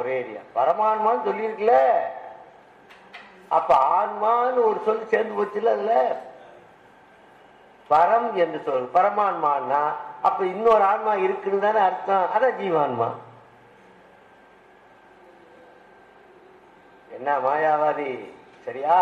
ஒரே ஏரியா பரமான்மான்னு சொல்லியிருக்குல அப்ப ஆன்மான்னு ஒரு சொல் சேர்ந்து போச்சுல அதுல பரம் என்று சொல் பரமான்மான்னா அப்ப இன்னொரு ஆன்மா இருக்குன்னு தானே அர்த்தம் அதான் ஜீவான்மா என்ன மாயாவாதி சரியா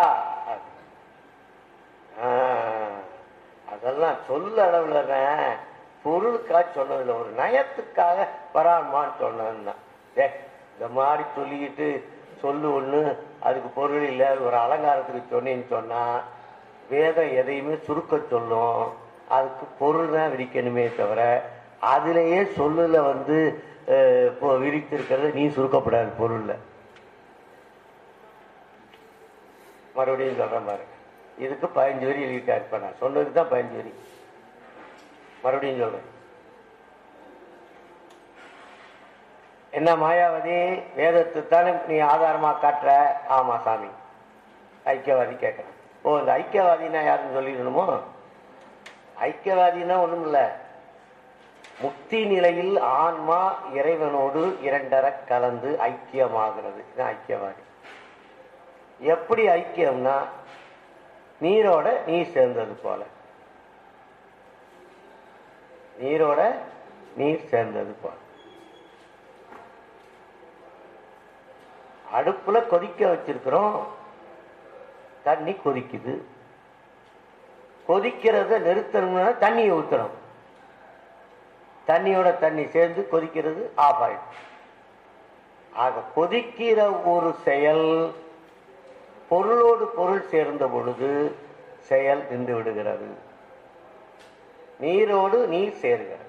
ஆ, அதெல்லாம் சொல்ல அளவுல பொருளுக்காக சொன்னதில்லை ஒரு நயத்துக்காக பரான்மான்னு சொன்னதுதான் ஏ இந்த மாதிரி சொல்லிக்கிட்டு சொல்லு ஒண்ணு அதுக்கு பொருள் இல்லை அது ஒரு அலங்காரத்துக்கு சொன்னேன்னு சொன்னா வேதம் எதையுமே சுருக்க சொல்லும் அதுக்கு பொருள் தான் விரிக்கணுமே தவிர அதுலயே சொல்லுல வந்து அஹ், இப்போ விரித்திருக்கிறது நீ சுருக்கப்படாது பொருள்ல மறுபடியும் சொல்றேன் பாரு இதுக்கு பதினஞ்சு வரி எழுதிட்டாரு இப்ப நான் சொன்னதுக்கு தான் பதினஞ்சு வரி மறுபடியும் சொல்றேன் என்ன மாயாவதி வேதத்தை தானே நீ ஆதாரமா காட்டுற ஆமா சாமி ஐக்கியவாதி கேட்கறேன் ஓ இந்த ஐக்கியவாதினா யாருன்னு சொல்லிடணுமோ ஐக்கியவாதினா ஒண்ணும் இல்ல முக்தி நிலையில் ஆன்மா இறைவனோடு இரண்டர கலந்து ஐக்கியமாகிறது இதுதான் ஐக்கியவாதி எப்படி ஐக்கியம்னா நீரோட நீர் சேர்ந்தது போல நீரோட நீர் சேர்ந்தது போல அடுப்புல கொதிக்க வச்சிருக்கிறோம் தண்ணி கொதிக்குது கொதிக்கிறத நிறுத்தணும்னா தண்ணியை ஊத்துறோம் தண்ணியோட தண்ணி சேர்ந்து கொதிக்கிறது ஆஃப் ஆயிடும் ஆக கொதிக்கிற ஒரு செயல் பொருளோடு பொருள் சேர்ந்த பொழுது செயல் நின்று விடுகிறது நீரோடு நீர் சேர்கிறது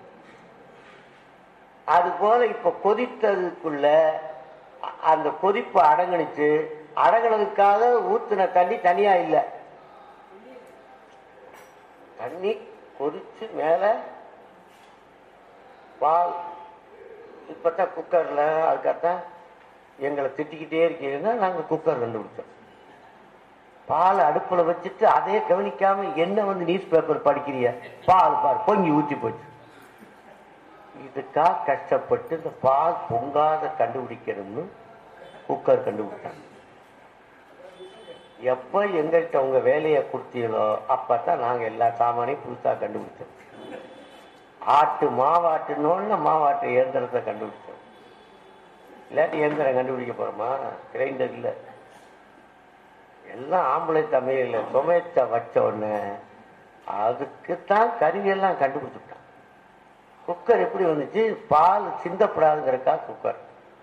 அது போல இப்ப கொதித்ததுக்குள்ள அ- அந்த கொதிப்பு அடங்குனுச்சு அடங்குனதுக்காக ஊத்துன தண்ணி தனியா இல்ல தண்ணி கொதிச்சு மேல பால் இப்பதான் குக்கர்ல அதுக்காகத்தான் எங்களை திட்டிக்கிட்டே இருக்கீங்கன்னா நாங்க குக்கர் கண்டுபிடிச்சோம் பால் அடுப்புல வச்சுட்டு அதே கவனிக்காம என்ன வந்து நியூஸ் பேப்பர் படிக்கிறிய பால் பால் பொங்கி ஊத்தி போச்சு இதுக்கா கஷ்டப்பட்டு இந்த பால் பொங்காத கண்டுபிடிக்கணும்னு குக்கர் கண்டுபிடிச்சாங்க எப்ப எங்கள்கிட்ட உங்க வேலையை கொடுத்தீங்களோ அப்பதான் நாங்க எல்லா சாமானையும் புதுசா கண்டுபிடிச்சோம் ஆட்டு மாவாட்டுனோன்னு மாவாட்டு இயந்திரத்தை கண்டுபிடிச்சோம் இல்லாட்டி இயந்திரம் கண்டுபிடிக்க போறோமா கிரைண்டர் இல்ல எல்லாம் ஆம்பளை தமிழ்ல சுமைத்த வச்ச உடனே அதுக்குத்தான் கருவியெல்லாம் கண்டுபிடிச்சுட்டான் குக்கர் எப்படி வந்துச்சு பால் சிந்தப்படாதுங்கிறக்கா குக்கர்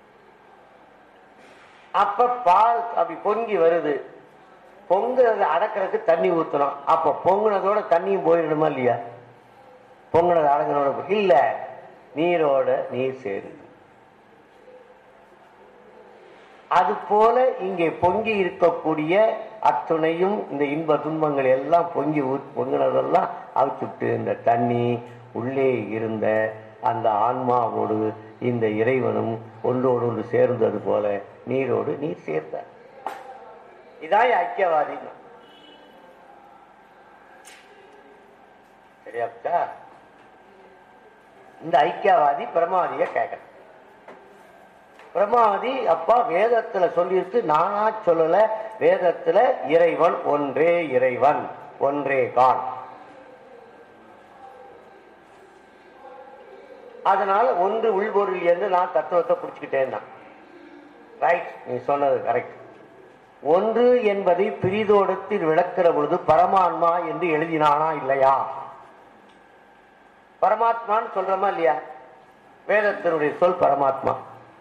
அப்ப பால் அப்படி பொங்கி வருது பொங்குறத அடக்கிறதுக்கு தண்ணி ஊத்தணும் அப்ப பொங்குனதோட தண்ணியும் போயிடணுமா இல்லையா பொங்குனது அடங்கினோட போ- இல்ல நீரோட நீர் சேருது அது போல இங்கே பொங்கி இருக்கக்கூடிய அத்துணையும் இந்த இன்ப துன்பங்கள் எல்லாம் பொங்கி ஊத்- பொங்குனதெல்லாம் அவிச்சுட்டு இந்த தண்ணி உள்ளே இருந்த அந்த ஆன்மாவோடு இந்த இறைவனும் ஒன்றோடு ஒன்று சேர்ந்தது போல நீரோடு நீர் சேர்ந்தார் இதான் ஐக்கியவாதி சரியாச்சா இந்த ஐக்கியவாதி பிரமாதிய கேட்கணும் பிரமாதி அப்பா வேதத்துல சொல்லியிருக்கு நானா சொல்லல வேதத்துல இறைவன் ஒன்றே இறைவன் ஒன்றே கான் அதனால ஒன்று உள்பொருள் என்று நான் தத்துவத்தை புடிச்சுக்கிட்டேன் ரைட் நீ சொன்னது கரெக்ட் ஒன்று என்பதை பிரிதோடத்தில் விளக்கிற பொழுது பரமான்மா என்று எழுதினானா இல்லையா பரமாத்மான்னு சொல்றோமா இல்லையா வேதத்தினுடைய சொல் பரமாத்மா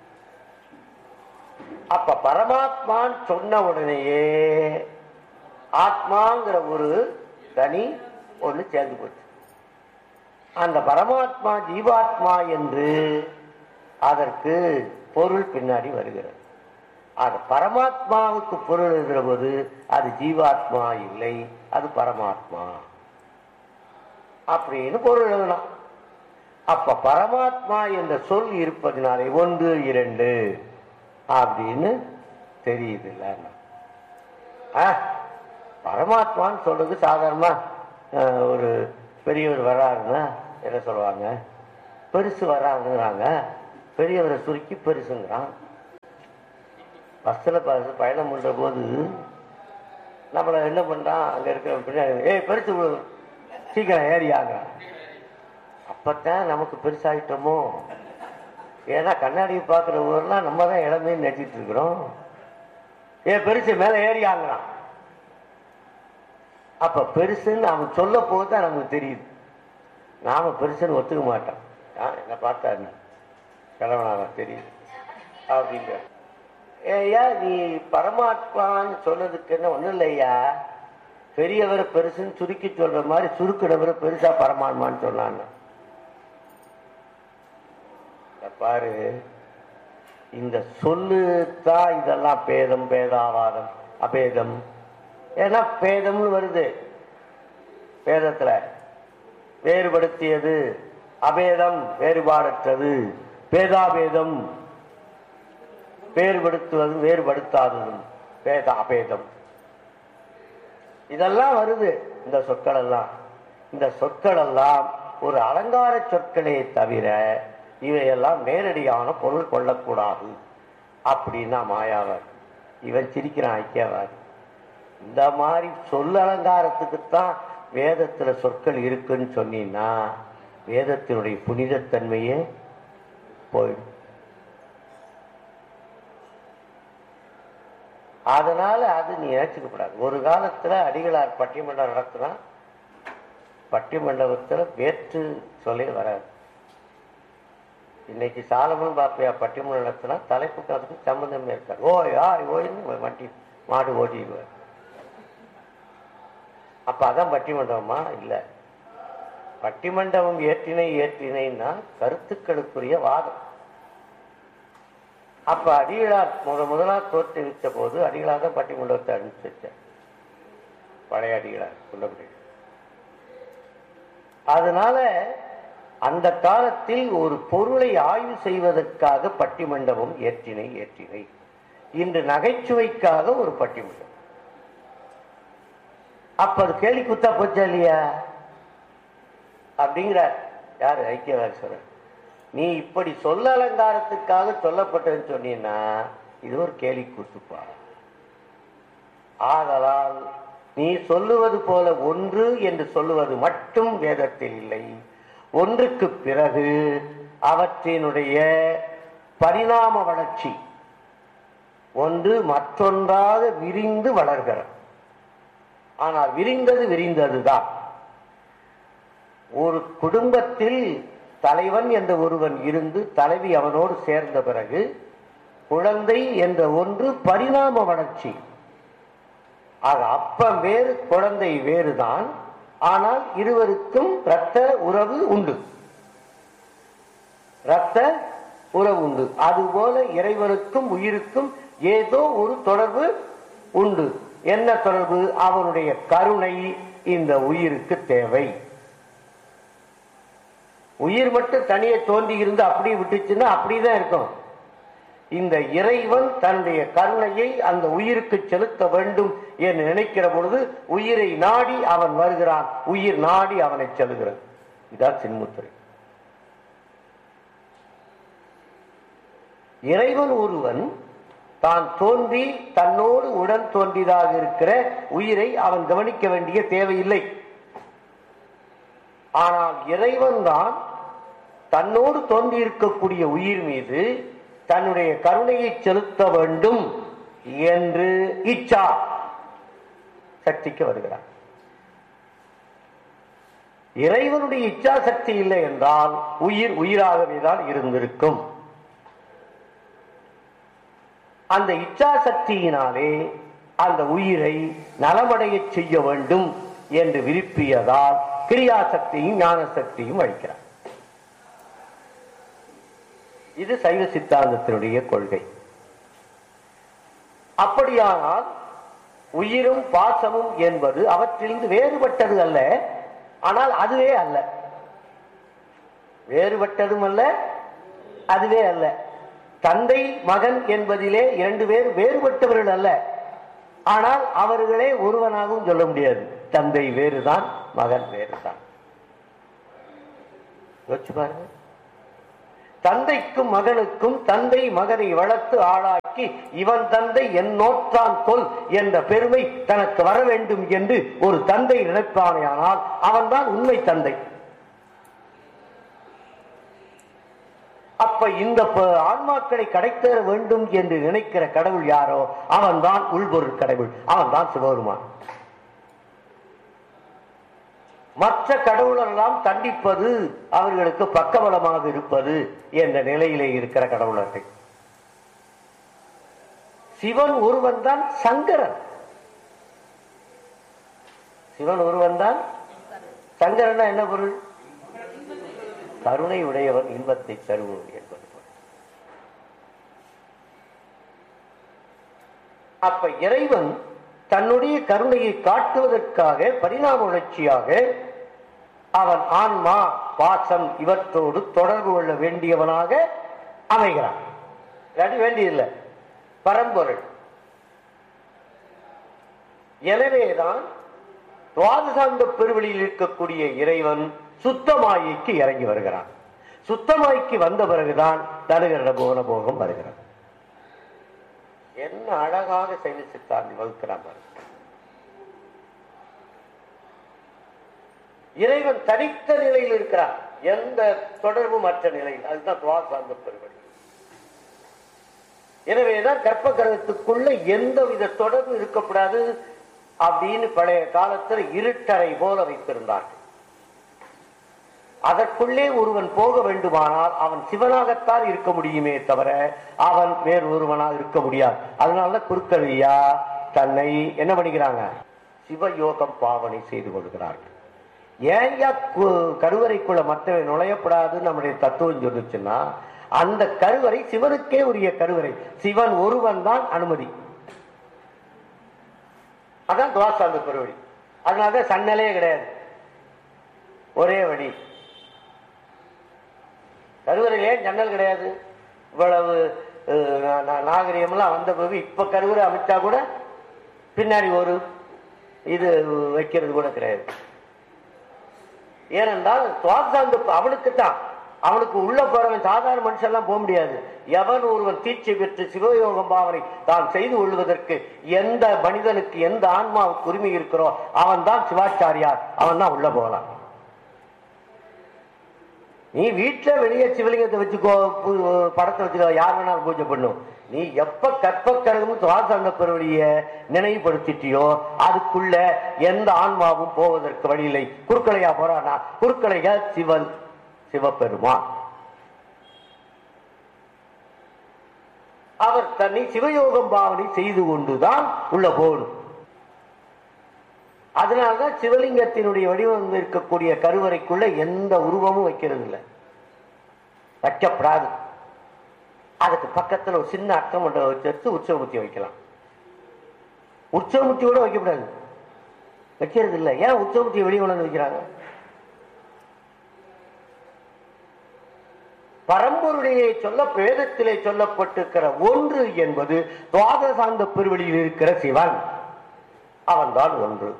அப்ப பரமாத்மான்னு சொன்ன உடனேயே ஆத்மாங்கிற ஒரு தனி ஒண்ணு சேர்ந்து போச்சு அந்த பரமாத்மா ஜீவாத்மா என்று அதற்கு பொருள் பின்னாடி வருகிறது அது பரமாத்மாவுக்கு பொருள் எழுதுகிற போது அது ஜீவாத்மா இல்லை அது பரமாத்மா அப்படின்னு பொருள் எழுதலாம் அப்ப பரமாத்மா என்ற சொல் இருப்பதினாலே ஒன்று இரண்டு அப்படின்னு தெரியுது பரமாத்மான்னு சொல்றது சாதாரணமா அஹ், ஒரு பெரியவர் வர்றாருன்னா என்ன சொல்லுவாங்க பெருசு வர்றாங்கிறாங்க பெரியவரை சுருக்கி பெருசுங்கிறான் பஸ்ஸில் பயணம் பண்ற போது நம்மளை என்ன பண்றான் அங்க இருக்கிற பின்னாடி ஏய் பெருசு விடு. சீக்கிரம் ஏறியாங்க அப்பத்தான் நமக்கு பெருசாயிட்டோமோ ஏன்னா கண்ணாடியை பார்க்குற ஊர்லாம் நம்ம தான் இடமே நினைச்சிட்டு இருக்கிறோம் ஏ பெருசு மேலே ஏறியாங்கிறான் அப்ப பெருசுன்னு அவன் சொல்ல போது தான் நமக்கு தெரியுது நாம பெருசுன்னு ஒத்துக்க மாட்டோம் ஆ, என்ன பார்த்தா என்ன கிழவனாக தெரியுது அப்படிங்க ஏய்யா நீ பரமாத்மான்னு சொன்னதுக்கு என்ன ஒண்ணும் இல்லையா பெரியவரை பெருசுன்னு சுருக்கி சொல்ற மாதிரி சுருக்கினவரை பெருசா பரமாத்மான்னு சொன்னான்னு இத பாரு இந்த சொல்லு தான் இதெல்லாம் பேதம் பேதாவாதம் அபேதம் ஏன்னா பேதம்னு வருது பேதத்துல வேறுபடுத்தியது அபேதம் வேறுபாடற்றது பேதாபேதம் வேறுபடுத்துவது வேறுபடுத்தாததும் பேத அபேதம் இதெல்லாம் வருது இந்த சொற்கள் எல்லாம் இந்த சொற்கள் எல்லாம் ஒரு அலங்கார சொற்களே தவிர இவையெல்லாம் நேரடியான பொருள் கொள்ளக்கூடாது அப்படின்னா மாயாவார் இவன் சிரிக்கிறான் ஐக்கியவார் இந்த மாதிரி சொல் அலங்காரத்துக்குத்தான் வேதத்துல சொற்கள் இருக்குன்னு சொன்னீங்கன்னா வேதத்தினுடைய புனிதத்தன்மையே போயிடும் அதனால அது நீ நினைச்சுக்கப்படாது ஒரு காலத்துல அடிகளார் பட்டிமன்றம் நடத்தினா பட்டிமண்டபத்துல வேற்று சொல்லே வராது இன்னைக்கு சாலமன் பாப்பையா பட்டிமன்றம் நடத்தினா தலைப்புக்கு அதுக்கு சம்பந்தமே இருக்காது ஓய் ஆய் ஓய்னு வண்டி மாடு ஓட்டிடுவார் அப்ப அதான் பட்டிமண்டபமா இல்ல பட்டிமண்டபம் ஏற்றினை ஏற்றினைன்னா கருத்துக்களுக்குரிய வாதம் அப்ப அடிகளார் முத முதலா தோற்றுவித்த போது அடிகளார் தான் பட்டிமண்டபத்தை அனுப்பிச்சு வச்சார் பழைய அடிகளார் குண்டபடி அதனால அந்த காலத்தில் ஒரு பொருளை ஆய்வு செய்வதற்காக பட்டிமண்டபம் ஏற்றினை ஏற்றினை இன்று நகைச்சுவைக்காக ஒரு பட்டிமண்டபம் அப்ப அது கேலி குத்தா போச்சா இல்லையா அப்படிங்கிறார் யாரு ஐக்கியவாசரர் நீ இப்படி சொல்ல அலங்காரத்துக்காக சொல்லப்பட்டதுன்னு சொன்னீங்கன்னா இது ஒரு கேலி கூத்துப்பா ஆதலால் நீ சொல்லுவது போல ஒன்று என்று சொல்லுவது மட்டும் வேதத்தில் இல்லை ஒன்றுக்கு பிறகு அவற்றினுடைய பரிணாம வளர்ச்சி ஒன்று மற்றொன்றாக விரிந்து வளர்கிறது ஆனால் விரிந்தது விரிந்ததுதான் ஒரு குடும்பத்தில் தலைவன் என்ற ஒருவன் இருந்து தலைவி அவனோடு சேர்ந்த பிறகு குழந்தை என்ற ஒன்று பரிணாம வளர்ச்சி ஆக அப்பம் வேறு குழந்தை வேறுதான் ஆனால் இருவருக்கும் இரத்த உறவு உண்டு இரத்த உறவு உண்டு அதுபோல இறைவனுக்கும் உயிருக்கும் ஏதோ ஒரு தொடர்பு உண்டு என்ன தொடர்பு அவனுடைய கருணை இந்த உயிருக்கு தேவை உயிர் மட்டும் தனியே தோன்றி இருந்து அப்படியே விட்டுச்சுன்னா அப்படிதான் இருக்கும் இந்த இறைவன் தன்னுடைய கருணையை அந்த உயிருக்கு செலுத்த வேண்டும் என்று நினைக்கிற பொழுது உயிரை நாடி அவன் வருகிறான் உயிர் நாடி அவனை செல்கிறது இதான் சின்முத்திரை இறைவன் ஒருவன் தான் தோன்றி தன்னோடு உடன் தோன்றியதாக இருக்கிற உயிரை அவன் கவனிக்க வேண்டிய தேவையில்லை ஆனால் இறைவன் தான் தன்னோடு தோன்றி இருக்கக்கூடிய உயிர் மீது தன்னுடைய கருணையை செலுத்த வேண்டும் என்று இச்சா சக்திக்கு வருகிறார் இறைவனுடைய இச்சா சக்தி இல்லை என்றால் உயிர் உயிராகவே தான் இருந்திருக்கும் அந்த இச்சா சக்தியினாலே அந்த உயிரை நலமடைய செய்ய வேண்டும் என்று விருப்பியதால் கிரியா சக்தியும் ஞான சக்தியும் அளிக்கிறார் இது சைவ சித்தாந்தத்தினுடைய கொள்கை அப்படியானால் உயிரும் பாசமும் என்பது அவற்றிலிருந்து வேறுபட்டது அல்ல ஆனால் அதுவே அல்ல வேறுபட்டதும் அல்ல அதுவே அல்ல தந்தை மகன் என்பதிலே இரண்டு பேர் வேறுபட்டவர்கள் அல்ல ஆனால் அவர்களே ஒருவனாகவும் சொல்ல முடியாது தந்தை வேறுதான் மகன் வேறுதான் யோசிச்சு பாருங்க தந்தைக்கும் மகனுக்கும் தந்தை மகனை வளர்த்து ஆளாக்கி இவன் தந்தை என் நோற்றான் கொல் என்ற பெருமை தனக்கு வர வேண்டும் என்று ஒரு தந்தை நினைப்பானேயானால் அவன்தான் உண்மை தந்தை அப்ப இந்த ப- ஆன்மாக்களை கடைத்தேற வேண்டும் என்று நினைக்கிற கடவுள் யாரோ அவன்தான் உள்பொருள் கடவுள் அவன்தான் சிவபெருமான் மற்ற கடவுளெல்லாம் தண்டிப்பது அவர்களுக்கு பக்கபலமாக இருப்பது என்ற நிலையிலே இருக்கிற கடவுளர்கள் சிவன் ஒருவன் தான் சங்கரன் சிவன் ஒருவன் தான் சங்கரன்னா என்ன பொருள் கருணை உடையவன் இன்பத்தை தருவோம் என்பது பொருள். அப்ப இறைவன் தன்னுடைய கருணையை காட்டுவதற்காக பரிணாம வளர்ச்சியாக அவன் ஆன்மா பாசம் இவற்றோடு தொடர்பு கொள்ள வேண்டியவனாக அமைகிறான் இல்லாட்டி வேண்டியதில்லை பரம்பொருள் எனவேதான் துவாதசாந்த பெருவெளியில் இருக்கக்கூடிய இறைவன் சுத்தமாய்க்கு இறங்கி வருகிறான் சுத்தமாய்க்கு வந்த பிறகுதான் தருகிற போன போகம் வருகிறது என்ன அழகாக சைவ சித்தாந்தி வகுக்கிறான் பாருங்க. இறைவன் தனித்த நிலையில் இருக்கிறான் எந்த தொடர்பும் மற்ற நிலையில் அதுதான் துவாசாந்த பெருவெளி எனவேதான் கர்ப்ப கிரகத்துக்குள்ள எந்த வித தொடர்பு இருக்கக்கூடாது அப்படின்னு பழைய காலத்தில் இருட்டறை போல வைத்திருந்தார்கள் அதற்குள்ளே ஒருவன் போக வேண்டுமானால் அவன் சிவனாகத்தான் இருக்க முடியுமே தவிர அவன் வேறு ஒருவனாக இருக்க முடியாது அதனால குறுக்கவியா தன்னை என்ன பண்ணிக்கிறாங்க சிவயோகம் பாவனை செய்து கொள்கிறார்கள் ஏன்யா கு- கருவறைக்குள்ள மற்றவன் நுழையப்படாதுன்னு நம்முடைய தத்துவம் சொல்லுச்சுன்னா அந்த கருவறை சிவனுக்கே உரிய கருவறை சிவன் ஒருவன் தான் அனுமதி அதான் துவாசாந்த பெருவழி அதனால சன்னலே கிடையாது ஒரே வழி கருவறையிலே ஜன்னல் கிடையாது இவ்வளவு அஹ், நா- நா- நாகரிகம்லாம் வந்த பிறகு இப்ப கருவறை அமைச்சா கூட பின்னாடி ஒரு இது வைக்கிறது கூட கிடையாது ஏனென்றால் துவாசாந்த அவனுக்கு தான் அவனுக்கு உள்ள போறவன் சாதாரண மனுஷன் எல்லாம் போக முடியாது எவன் ஒருவன் தீட்சை பெற்று சிவயோகம் பாவனை தான் செய்து கொள்வதற்கு எந்த மனிதனுக்கு எந்த ஆன்மாவுக்கு உரிமை இருக்கிறோ அவன் தான் சிவாச்சாரியார் அவன் தான் உள்ள போகலாம் நீ வீட்டுல வெளியே சிவலிங்கத்தை வச்சுக்கோ பு- படத்தை வச்சுக்கோ யார் வேணாலும் பூஜை பண்ணும் நீ எப்ப கற்பக்கரகம் துவாசாந்த பெருவழிய நினைவுபடுத்திட்டியோ அதுக்குள்ள எந்த ஆன்மாவும் போவதற்கு வழியில்லை குறுக்கலையா போறானா குறுக்கலையா சிவன் சிவபெருமான் அவர் தன்னை சிவயோகம் பாவனை செய்து கொண்டுதான் உள்ள போகணும் அதனாலதான் சிவலிங்கத்தினுடைய வடிவம் இருக்கக்கூடிய கருவறைக்குள்ள எந்த உருவமும் வைக்கிறது இல்லை வைக்கப்படாது அதுக்கு பக்கத்துல ஒரு சின்ன அட்டமண்டலம் வச்சு உற்சவமூர்த்தி வைக்கலாம் உற்சவமூர்த்தி கூட வைக்கப்படாது வைக்கிறது இல்லை ஏன் உற்சவமூர்த்தி வெளியே கொண்டு வந்து வைக்கிறாங்க பரம்பொருளிலே சொல்ல வேதத்திலே சொல்லப்பட்டிருக்கிற ஒன்று என்பது துவாதசாந்த பெருவெளியில் இருக்கிற சிவன் அவன்தான் ஒன்று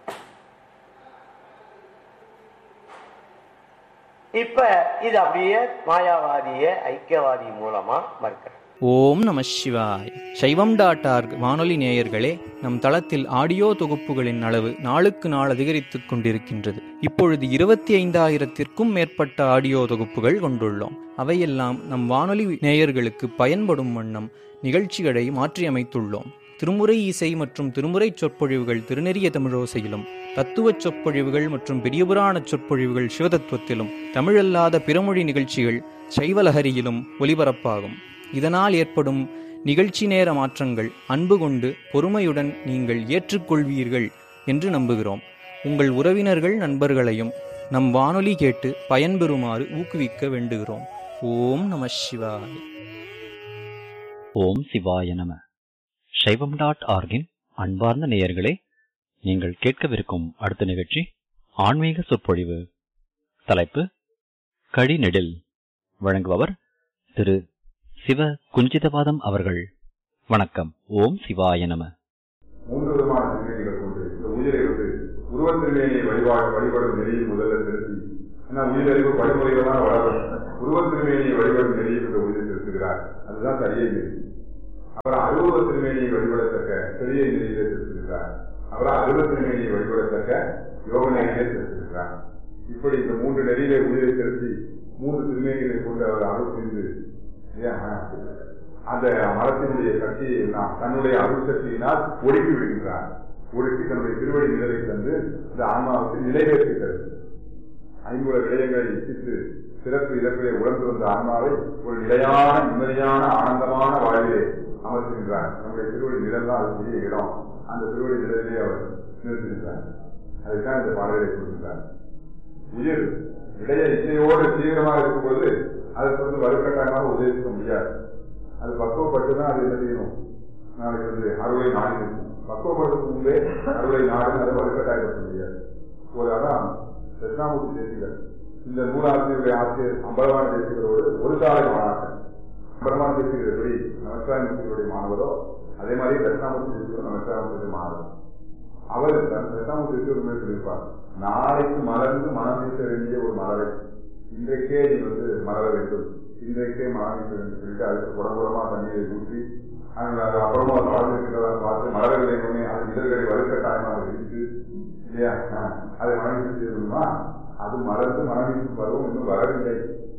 இப்ப இது அப்படியே மாயாவாதிய ஐக்கியவாதி மூலமா மறுக்கிற ஓம் நம சிவாய் சைவம் டாட் ஆர்க் வானொலி நேயர்களே நம் தளத்தில் ஆடியோ தொகுப்புகளின் அளவு நாளுக்கு நாள் அதிகரித்துக் கொண்டிருக்கின்றது இப்பொழுது இருபத்தி ஐந்தாயிரத்திற்கும் மேற்பட்ட ஆடியோ தொகுப்புகள் கொண்டுள்ளோம் அவையெல்லாம் நம் வானொலி நேயர்களுக்கு பயன்படும் வண்ணம் நிகழ்ச்சிகளை மாற்றியமைத்துள்ளோம் திருமுறை இசை மற்றும் திருமுறை சொற்பொழிவுகள் திருநெறிய தமிழோசையிலும் தத்துவச் சொற்பொழிவுகள் மற்றும் பெரியபுராண சொற்பொழிவுகள் சிவதத்துவத்திலும் தமிழல்லாத பிறமொழி நிகழ்ச்சிகள் சைவலஹரியிலும் ஒலிபரப்பாகும் இதனால் ஏற்படும் நிகழ்ச்சி நேர மாற்றங்கள் அன்பு கொண்டு பொறுமையுடன் நீங்கள் ஏற்றுக்கொள்வீர்கள் என்று நம்புகிறோம் உங்கள் உறவினர்கள் நண்பர்களையும் நம் வானொலி கேட்டு பயன்பெறுமாறு ஊக்குவிக்க வேண்டுகிறோம் ஓம் நம சிவாய் ஓம் சிவாய நம சைவம் டாட் ஆர்கின் அன்பார்ந்த நேயர்களே நீங்கள் கேட்கவிருக்கும் அடுத்த நிகழ்ச்சி ஆன்மீக சொற்பொழிவு தலைப்பு கடிநெடில் வழங்குபவர் திரு சிவ குஞ்சிதபாதம் அவர்கள் வணக்கம் ஓம் சிவாய நம மூன்று விதமான திருநெறிகளை கொண்டு இந்த உயிரை வந்து உருவத்திருமேனியை வழிபாடு வழிபடும் நெறியை முதல்ல நிறுத்தி ஏன்னா உயிரறிவு வழிமுறைகளான வளரும் உருவத் திருமேனியை வழிபடும் நெறியை இந்த உயிரை திருத்துகிறார் அதுதான் சரியை நெறி அப்புறம் அருவ திருமேனியை வழிபடத்தக்க பெரிய நெறியிலே திருத்துகிறார் அப்புறம் அருவ திருமேனியை வழிபடத்தக்க யோக நெறியிலே திருத்துகிறார் இப்படி இந்த மூன்று நெறியிலே உயிரை திருத்தி மூன்று திருமேனிகளை கொண்டு அவர் அருள் புரிந்து இல்லையா? அந்த மரத்தினுடைய சக்தியை எல்லாம் தன்னுடைய அருள் சக்தியினால் ஒடுக்கி விடுகின்றார் ஒடுக்கி தன்னுடைய திருவடி நிழலை தந்து இந்த ஆன்மாவுக்கு நிலைவேற்றுகிறது ஐம்பது விடயங்களை இச்சித்து சிறப்பு இறப்பிலே உணர்ந்து வந்த ஆன்மாவை ஒரு நிலையான நிம்மதியான ஆனந்தமான வாழ்விலே அமர்த்துகின்றார் நம்முடைய திருவடி நிழல் தான் அதுக்குரிய இடம் அந்த திருவடி நிழலிலே அவர் நிறுத்துகின்றார் அதுதான் இந்த பாடலை சொல்கின்றார் உயிர் விடைய இசையோடு தீவிரமாக இருக்கும் பொழுது அதற்கு வந்து வலுக்கட்டாயமாக உதவிக்க முடியாது அது பக்குவப்பட்டு தான் அது என்ன செய்யணும் நாளைக்கு வந்து அறுவை நாடி இருக்கும் பக்குவப்படுறதுக்கு முன்பே அறுவை நாடு அதை வலுக்கட்டாயப்படுத்த முடியாது ஒரு அதான் தட்சிணாமூர்த்தி தேசிகர் இந்த நூலாசிரியருடைய ஆசிரியர் அம்பலவான தேசிகரோடு ஒரு சாலை மாணாக்கர் அம்பலவான தேசிகர் எப்படி நமஸ்காரமூர்த்தியுடைய மாணவரோ அதே மாதிரி தட்சிணாமூர்த்தி தேசிகர் நமஸ்காரமூர்த்தியுடைய மாணவர் அவர் தட்சிணாமூர்த்தி தேசிகர் உண்மையை சொல்லியிருப்பார் நாளைக்கு மலர்ந்து மனம் வீச வேண்டிய ஒரு மலரை இன்றைக்கே நீ வந்து மலர வேண்டும் இன்றைக்கே மனம் வீச வேண்டும் சொல்லிட்டு அதுக்கு குடங்குடமா தண்ணீரை ஊற்றி அந்த அது அப்புறமா அது மலர்ந்திருக்கிறதா பார்த்து மலர்களை உடனே அது இதழ்களை வலுக்கட்டாயமாக விரித்து இல்லையா ஆஹ், அதை மனவீசம் செய்யணுமா அது மலர்ந்து மனவீசும் பருவம் இன்னும் வரவில்லை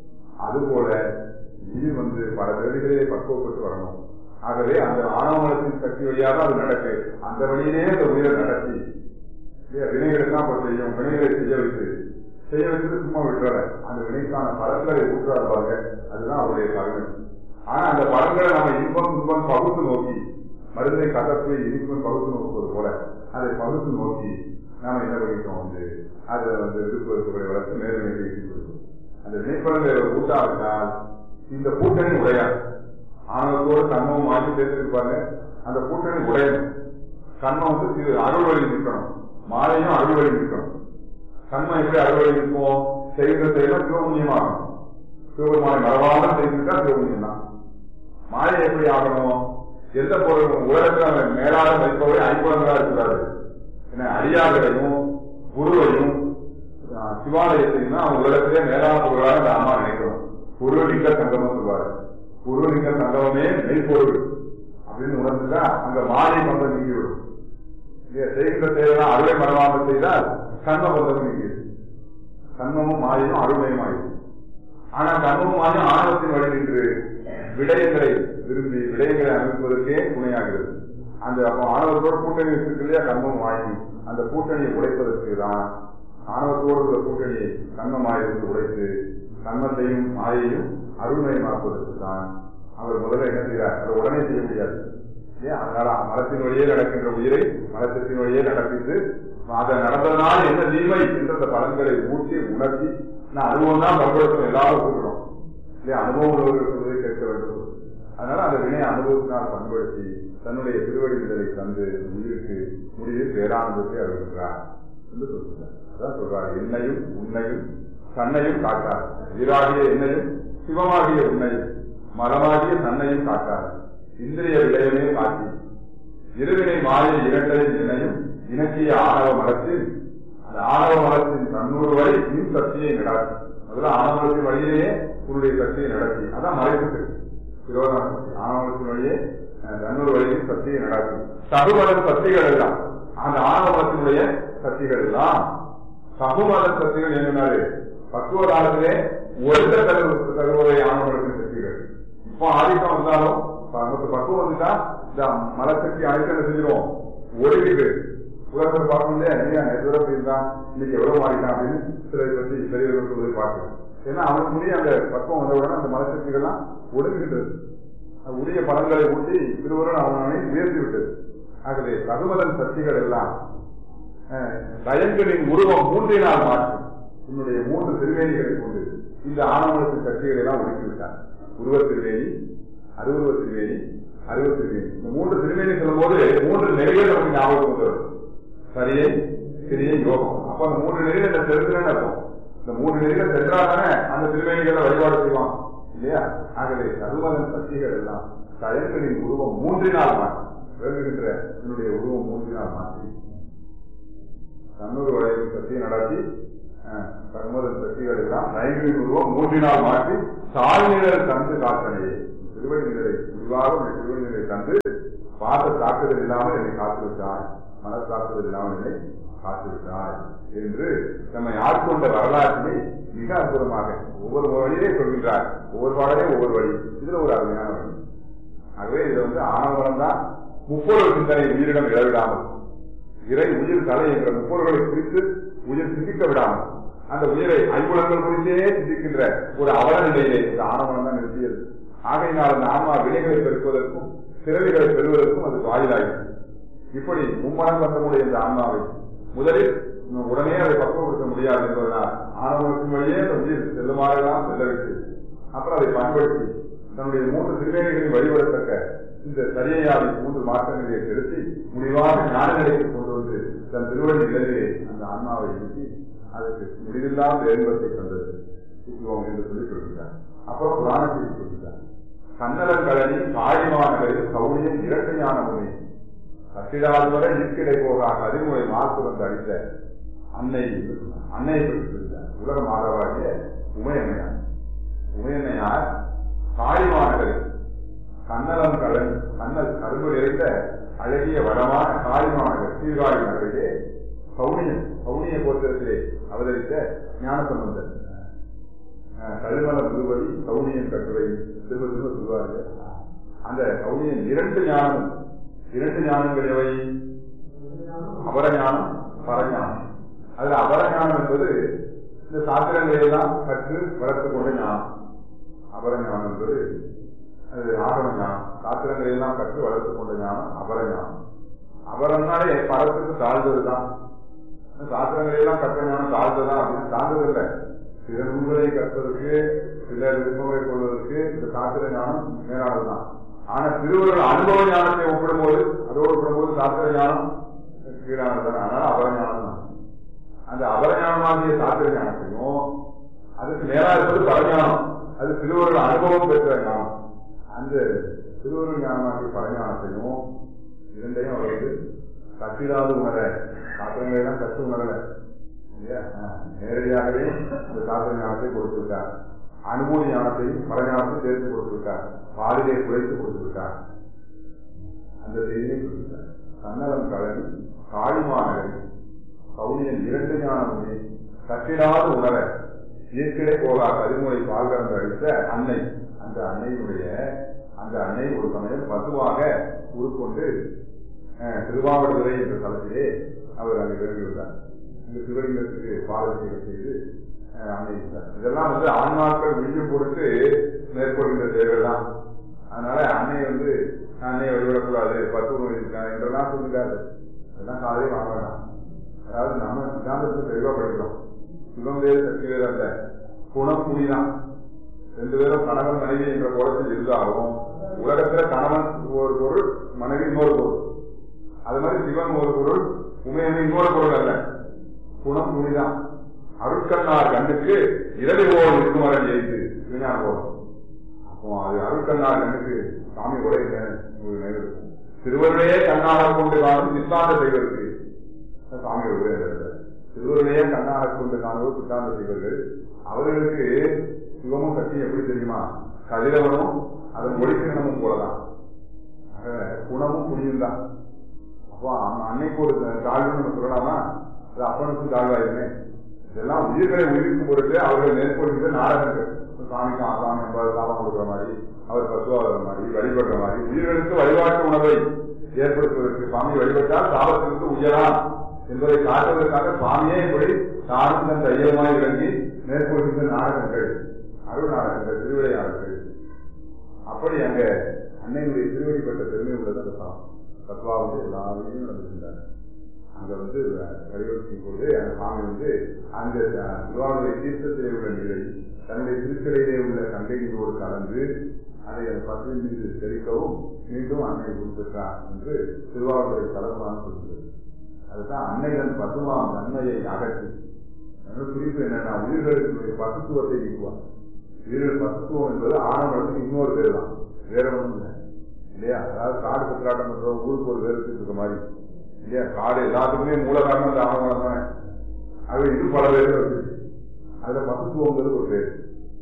அதுபோல இது வந்து பல வேலைகளிலே பக்குவப்பட்டு வரணும் ஆகவே அந்த ஆணவமனத்தின் சக்தி வழியாக அது நடக்கு அந்த வழியிலே அந்த உயிரை நடத்தி இல்லையா, வினைகளுக்கெல்லாம் போய் செய்யும் வினைகளை செய்ய வைத்து செய்ய வச்சுட்டு சும்மா விட்டுறாரு அந்த வினைக்கான பலன்களை ஊற்றாரு பாருங்க அதுதான் அவருடைய பலன் ஆனா அந்த பலன்களை நம்ம இன்பம் துன்பம் பகுத்து நோக்கி மருந்தை கசப்பு இனிப்பும் பகுத்து நோக்குவது போல அதை பகுத்து நோக்கி நாம என்ன பண்ணிட்டோம் வந்து அதை வந்து விருப்பத்தை வளர்த்து மேலும் மேலும் அந்த வினைப்பலன்களை ஊட்டாவிட்டால் இந்த கூட்டணி உடையாது ஆணவத்தோடு கண்மம் மாற்றி பேசிருப்பாங்க அந்த கூட்டணி உடையணும் கண்மம் வந்து திரு அருள் வழி நிற்கணும் மாலையும் அருள் வழி நிற்கணும் கண்மம் எப்படி அருள் வழி நிற்கும் செய்கிற செயலும் சிவபுண்ணியமாகணும் சிவபெருமானை மறவாமல் செய்திருக்கா சிவபுண்ணியம் தான் மாலை எப்படி ஆகணும் எந்த பொருளும் உலகத்தில் மேலாக வைப்பவை ஐம்பதங்களா இருக்கிறாரு என்ன அடியார்களையும் குருவையும் ஆஹ், சிவாலயத்தையும் தான் உலகத்திலே மேலான பொருளாக இந்த அம்மா நினைக்கிறோம் குருலிங்க சங்கமம் சொல்வாரு குருலிங்க சங்கமமே மெய்ப்பொருள் அப்படின்னு உணர்ந்துட்டா அங்க மாலை பந்தம் நீங்கிவிடும் இல்லையா செய்கின்ற செயலாம் அருளை மறவாமல் செய்தால் கண்ம பந்தம் நீங்கியது கண்மமும் மாயையும் அருள்மயமாயிடும் ஆனா கண்மமும் மாயும் ஆணவத்தின் வழி நின்று விடயங்களை விரும்பி விடயங்களை அமைப்பதற்கே துணையாகிறது அந்த அப்போ ஆணவத்தோடு கூட்டணி இருக்கு இல்லையா கண்மம் மாயும் அந்த கூட்டணியை உடைப்பதற்கு தான் ஆணவத்தோடு உள்ள கூட்டணியை கண்மமாயிருந்து உடைத்து கண்மத்தையும் மாயையும் அருள்மயமாக்குவதற்கு தான் அவர் முதல்ல என்ன செய்கிறார் அதை உடனே செய்ய முடியாது இல்லையா அதனால மரத்தின் வழியே நடக்கின்ற உயிரை மரத்தின் வழியே நடப்பித்து அதை நடந்ததனால் என்ன தீமை என்ற அந்த பலன்களை ஊற்றி உணர்த்தி நான் அனுபவம் தான் பண்படுத்தணும் எல்லாரும் கூட்டுறோம் இல்லையா அனுபவம் உள்ளவர்கள் சொல்வதை கேட்க வேண்டும் அதனால அந்த வினை அனுபவத்தினால் பண்படுத்தி தன்னுடைய திருவடி நிழலை தந்து உயிருக்கு முடிவில் பேரானந்தத்தை அருள்கிறார் என்று சொல்கிறார் அதான் சொல்றார் என்னையும் உன்னையும் தன்னையும் காட்டார் உயிராகிய என்னையும் சிவமாகிய உன்னையும் மரமாகிய தன்னையும் காட்டார் இந்திரிய விடயமே காட்டி இருவினை மாய இரண்டையும் இணையும் இணக்கிய ஆணவ மரத்தில் அந்த ஆணவ மரத்தின் தன்னூறு வரை இன் சக்தியை நடாத்தி அதுல ஆணவ மரத்தின் வழியிலேயே உன்னுடைய சக்தியை நடத்தி அதான் மறைப்பு விரோதம் ஆணவ மரத்தின் வழியே அஹ், தன்னூறு வழியில் சக்தியை நடத்தி சகுமத சக்திகள் எல்லாம் அந்த ஆணவ மரத்தினுடைய சக்திகள் எல்லாம் சகுமத சக்திகள் என்னன்னாரு பக்குவ காலத்திலே ஒழுக்க தருவ தருவதை ஆணவ மரத்தின் சக்திகள் இப்போ ஆதிக்கம் வந்தாலும் நமக்கு பக்குவம் வந்துட்டா இந்த மலசக்தி அனைத்து என்ன செஞ்சிடும் ஒழுகிட்டு உலகத்தை பார்க்கும்போதே ஐயா நேற்று இருந்தான் இன்னைக்கு எவ்வளவு மாறிட்டான் அப்படின்னு சிலரை பற்றி பெரியவர்கள் சொல்வதை பார்க்கிறோம் ஏன்னா அவனுக்கு முடிய அந்த பக்குவம் வந்தவுடனே அந்த மலசக்திகள்லாம் ஒடுங்குகின்றது அது உரிய பலன்களை ஊட்டி திருவருள் அவனை உயர்த்தி விட்டது ஆகவே தகுமதன் சக்திகள் எல்லாம் அஹ், லயங்களின் உருவம் மூன்றினால் மாற்றும் உன்னுடைய மூன்று திருவேணிகளை கொண்டு இந்த ஆணவத்தின் சக்திகளை எல்லாம் ஒடுக்கி விட்டார் உருவ திருவேணி அருவுருவ திருவேணி அருவ திருவேணி இந்த மூன்று திருவேணி சொல்லும்போது மூன்று நெறிகள் நமக்கு ஞாபகம் கொண்டு வரும் சரியை கிரியை யோகம் அப்ப அந்த மூன்று நெறிகள் இந்த தெரிஞ்சுன்னு அர்த்தம் இந்த மூன்று நெறிகள் சென்றாதானே அந்த திருவேணிகளை வழிபாடு செய்வான் இல்லையா ஆகவே சர்வதன் சக்திகள் எல்லாம் தயங்களின் உருவம் மூன்றினால் மாற்றி விளங்குகின்ற என்னுடைய உருவம் மூன்றினால் மாற்றி தன்னூறு வளைவு சக்தியை நடத்தி கர்மதன் சக்திகள் எல்லாம் நைவின் உருவம் மூன்றினால் மாற்றி தாழ்நிழல் தந்து காத்தனையே திருவடி நிலை முடிவாக உன்னை திருவடி நிலை தந்து பார்த்த தாக்குதல் இல்லாமல் என்னை காத்து விட்டாய் மன தாக்குதல் இல்லாமல் என்னை காத்து விட்டாய் என்று நம்மை ஆட்கொண்ட வரலாற்றினை மிக அற்புதமாக ஒவ்வொரு வழியிலே சொல்கின்றார் ஒவ்வொரு பாடலே ஒவ்வொரு வழி இதுல ஒரு அருமையான வழி ஆகவே இது வந்து ஆணவம் தான் முப்பொருள் சிந்தனை உயிரிடம் இழவிடாமல் இறை உயிர் தலை என்ற முப்பொருள்களை குறித்து உயிர் சிந்திக்க விடாமல் அந்த உயிரை ஐம்புலங்கள் குறித்தே சிந்திக்கின்ற ஒரு அவல நிலையிலே இந்த ஆணவம் தான் நிறுத்தியது ஆகையினால் அந்த ஆன்மா வினைகளை பெருக்குவதற்கும் பிறவிகளை பெறுவதற்கும் அது வாயிலாகிறது இப்படி மும்மனம் வந்தமுடைய இந்த ஆன்மாவை முதலில் உடனே அதை பக்குவப்படுத்த முடியாது என்பதனால் ஆணவத்தின் வழியே அந்த உயிர் செல்லுமாறெல்லாம் செல்ல வைத்து அப்புறம் அதை பயன்படுத்தி தன்னுடைய மூன்று திருவேணிகளை வழிபடத்தக்க இந்த சரியையாவை மூன்று மாற்றங்களை செலுத்தி முடிவாக ஞான நிலைக்கு கொண்டு வந்து தன் திருவடி நிலையிலே அந்த ஆன்மாவை நிறுத்தி அதற்கு முடிவில்லாத இன்பத்தை தந்தது சிவம் என்று சொல்லி சொல்கிறார் அப்புறம் புராணத்தை சொல்கிறார் கண்ணலங்கழனி காழிமாநகரில் கவுனியின் இரட்டை ஞான முனை கட்டிடாது வரை ஈர்க்கிடை போகாக அறிமுறை மார்க்கு வந்து அளித்த அன்னை அன்னையை பற்றி சொல்கிறார் உலக மாதவாகிய உமையன்னையார் உமையன்னையார் காளிமாநகரில் கண்ணலம் கலன் கண்ணல் கரும்பு நிறைந்த அழகிய வளமான காளிமாநகர் சீர்காழி நகரிலே கவுனியன் கவுனிய கோத்திரத்திலே அவதரித்த ஞான சம்பந்தர் கழுமல முதுபடி கவுனியன் கட்டுரை திரும்ப திரும்ப சொல்வார்கள் அந்த கவுனியன் இரண்டு ஞானம் இரண்டு ஞானங்கள் எவை அபரஞானம் பரஞானம் அதுல அபரஞானம் என்பது இந்த சாத்திரங்களை எல்லாம் கற்று வளர்த்துக் கொண்ட ஞானம் அபரஞானம் என்பது அது ஆகம ஞானம் சாத்திரங்களை எல்லாம் கற்று வளர்த்துக் கொண்ட ஞானம் அபரஞானம் அபரம்னாலே பரத்துக்கு தாழ்ந்ததுதான் சாத்திரங்களை எல்லாம் கற்ற ஞானம் தாழ்ந்ததான் அப்படின்னு தாழ்ந்தது இல்லை சில நூல்களை கற்பதற்கு சில விருப்பங்களை கொள்வதற்கு இந்த சாத்திர ஞானம் மேலானதுதான் ஆனா திருவள்ளுவர் அனுபவ ஞானத்தை ஒப்பிடும்போது அதோடு ஒப்பிடும்போது சாத்திர ஞானம் கீழானதுதான் அதனால அபரஞானம் தான் அந்த அபரஞானமாகிய சாத்திர ஞானத்தையும் அதுக்கு மேலா இருப்பது பரஞானம் அது திருவள்ளுவர் அனுபவம் பெற்ற ஞானம் அந்த திருவள்ளுவர் ஞானமாகிய பரஞானத்தையும் இரண்டையும் அவர் வந்து கட்டிடாத உணர சாத்திரங்களை எல்லாம் கற்று உணரல நேரடியாகவே இந்த சாத்திர ஞானத்தை கொடுத்து விட்டார் அனுபவ ஞானத்தையும் பரஞானத்தை சேர்த்து கொடுத்து விட்டார் பாலிலே குறைத்து கொடுத்து விட்டார் அந்த செய்தியை கொடுத்தார் கண்ணலம் கலன் காளிமாநகரில் கவுனியன் இரண்டு ஞானமுமே கட்டிடாத உணர இயற்கை போகா கருமுறை பால் கறந்து அளித்த அன்னை அந்த அன்னையினுடைய அந்த அன்னை ஒரு சமயம் பசுவாக உருக்கொண்டு திருவாவடுதுறை என்ற தளத்திலே அவர் அங்கு விரும்பிவிட்டார் இந்த சிவலிங்கத்துக்கு பாதசீகம் செய்து அன்னைத்தார் இதெல்லாம் வந்து ஆன்மாக்கள் விழியம் கொடுத்து மேற்கொள்கின்ற செயல்கள் தான் அதனால அன்னை வந்து அன்னையை வழிபடக்கூடாது பத்து நோய் இருக்காங்க என்றெல்லாம் சொல்லுகிறாரு அதெல்லாம் காலையே வாங்க வேண்டாம் அதாவது நம்ம சித்தாந்தத்துக்கு தெளிவா படிக்கிறோம் சிவம் வேறு சக்தி வேறு அல்ல குணம் புனிதான் ரெண்டு பேரும் கணவன் மனைவி என்ற கோலத்தில் இருந்தாலும் உலகத்துல கணவன் ஒரு பொருள் மனைவி இன்னொரு பொருள் அது மாதிரி சிவன் ஒரு பொருள் உண்மையான இன்னொரு பொருள் அல்ல குணம் புனிதான் அருட்கண்ணார் கண்ணுக்கு இரவு போல் இருக்குமரன் ஜெயித்து விஞ்ஞான போதும் அப்போ அது அருட்கண்ணார் கண்ணுக்கு சாமி உரை இருக்கும் திருவருளையே கண்ணாக கொண்டு காணும் சித்தாந்த செய்வதற்கு சாமி உரை திருவருளையே கண்ணாக கொண்டு காணுவோர் சித்தாந்த செய்வர்கள் அவர்களுக்கு சிவமும் சக்தியும் எப்படி தெரியுமா கதிரவனும் அதன் ஒளிக்கிணமும் போலதான் குணமும் புனியும் தான் அப்போ அன்னைக்கு ஒரு தாழ்வு நம்ம சொல்லலாமா அது அப்பனுக்கும் தாழ்வாயிருமே இதெல்லாம் உயிர்களை உயிர்க்கும் பொருட்டு அவர்கள் மேற்கொள்கிற நாடகங்கள் சாமிக்கும் ஆசாமி என்பது சாபம் கொடுக்குற மாதிரி அவர் பசுவாகிற மாதிரி வழிபடுற மாதிரி உயிர்களுக்கு வழிபாட்டு உணவை ஏற்படுத்துவதற்கு சாமி வழிபட்டால் சாபத்திற்கு உயரலாம் என்பதை காட்டுவதற்காக சுவாமியே இப்படி தானும் தன் தைரியமாய் விளங்கி மேற்கொள்கின்ற நாடகங்கள் அருள் நாடகங்கள் திருவிளையாடல்கள் அப்படி அங்க அன்னையினுடைய திருவடிப்பட்ட பெருமை உள்ளது அந்த சாமி தத்வாவுடைய எல்லா வழியும் நடந்திருந்தார் அங்க வந்து வழிபடுத்தும் போது அந்த சாமி வந்து அந்த திருவாரூரை தீர்த்தத்திலே உள்ள நிலை தன்னுடைய திருக்கடையிலே உள்ள கங்கைகளோடு கலந்து அதை அந்த பசுவின் மீது தெரிக்கவும் மீண்டும் அன்னை கொடுத்திருக்கிறார் என்று திருவாரூரை தலமான சொல்கிறது அதுதான் அன்னைகள் பசுவாம் நன்மையை அகற்றி குறிப்பு என்னன்னா உயிர்களுடைய பசுத்துவத்தை நீக்குவார் உயிர்கள் பசுத்துவம் என்பது ஆணவத்துக்கு இன்னொரு பேர் தான் வேற ஒன்றும் இல்லை இல்லையா அதாவது காடு குற்றாட்டம் பண்றோம் ஊருக்கு ஒரு பேருக்கு இருக்க மாதிரி இல்லையா காடு எல்லாத்துக்குமே மூல காரணம் அந்த ஆணவம் தானே அது இது பல பேர் இருக்கு அதுல பசுத்துவங்கிறது ஒரு பேர்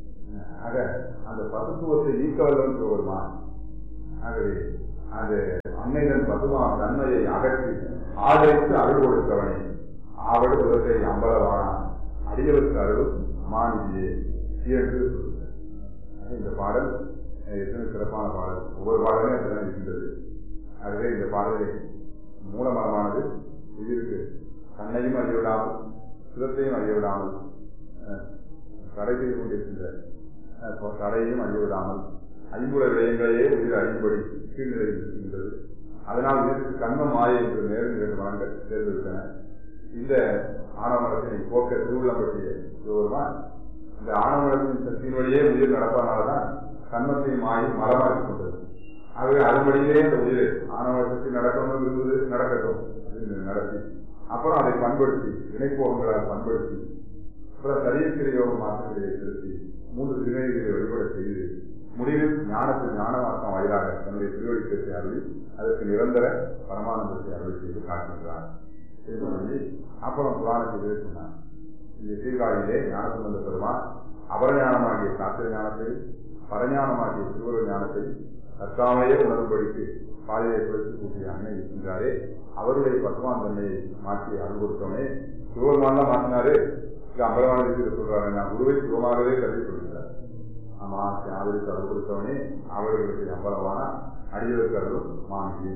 ஆக அந்த பசுத்துவத்தை நீக்க வல்லவன் வருமான் ஆகவே அந்த அன்னைதன் பசுமா தன்மையை அகற்றி ஆதரித்து அருள் கொடுத்தவனை ஆவடு உலகத்தை அம்பலவானா அடியவருக்கு அருளும் மாநிதியே என்று சொல்கிறார். ஆக இந்த பாடல் அஹ், எத்தனை சிறப்பான பாடல் ஒவ்வொரு பாடலும் அப்படிதான் இருக்கின்றது ஆகவே இந்த பாடலை மூலமரமானது உயிருக்கு தன்னையும் அறியவிடாமல் சுதத்தையும் அறியவிடாமல் அஹ், தடை செய்து கொண்டிருக்கின்ற அஹ், இப்போ தடையையும் அறியவிடாமல் ஐம்புல விடயங்களையே உயிர் அறியும்படி கீழ்நிலையில் இருக்கின்றது அதனால் இதற்கு கண்ம மாயை என்று நேரம் இரண்டு மரங்கள் தேர்ந்தெடுத்தன இந்த ஆணவமரத்தினை போக்க திருவுள்ளம் பற்றிய ஒருவன் இந்த ஆணவமரத்தின் சக்தியின் வழியே உயிர் நடப்பதனால்தான் கண்மத்தை மாயை மரமாக்கிக் கொண்டது ஆகவே அதன்படியே இந்த உயிரை ஆணவ சக்தி நடக்கணும் இருந்தது நடக்கட்டும் அப்படின்னு நடத்தி அப்புறம் அதை பண்படுத்தி இணைப்போகங்களால் பண்படுத்தி அப்புறம் சரீரத்திலே யோக மாற்றங்களை செலுத்தி மூன்று திருநெறிகளை வழிபட செய்து முடிவில் ஞானத்தில் ஞானமாக்கம் வாயிலாக தன்னுடைய திருவடிக்கத்தை அருளி அதற்கு நிரந்தர பரமானந்தத்தை அருள் செய்து காட்டுகின்றார் இது சொல்லி அப்புறம் புராணத்திலே சொன்னார் இந்த சீர்காழியிலே ஞானசம்பந்த பெருமான் அபரஞானமாகிய சாஸ்திர ஞானத்தை பரஞானமாகிய திருவர ஞானத்தை தற்காமலேயே உணரும்படிக்கு பாதையை குறைத்து கூட்டிய அன்னை இருக்கின்றாரே அவருடைய பகவான் தன்மையை மாற்றி அருள் கொடுத்தவனே சிவபெருமான் தான் மாற்றினாரு இது அம்பலமான விஷயத்தை சொல்றாரு நான் குருவை சிவமாகவே கருதி கொள்கிறார் ஆமா ஆதரித்து அருள் கொடுத்தவனே அவர்களுக்கு அம்பலவானா அடியவருக்கு அருளும் மாநிதி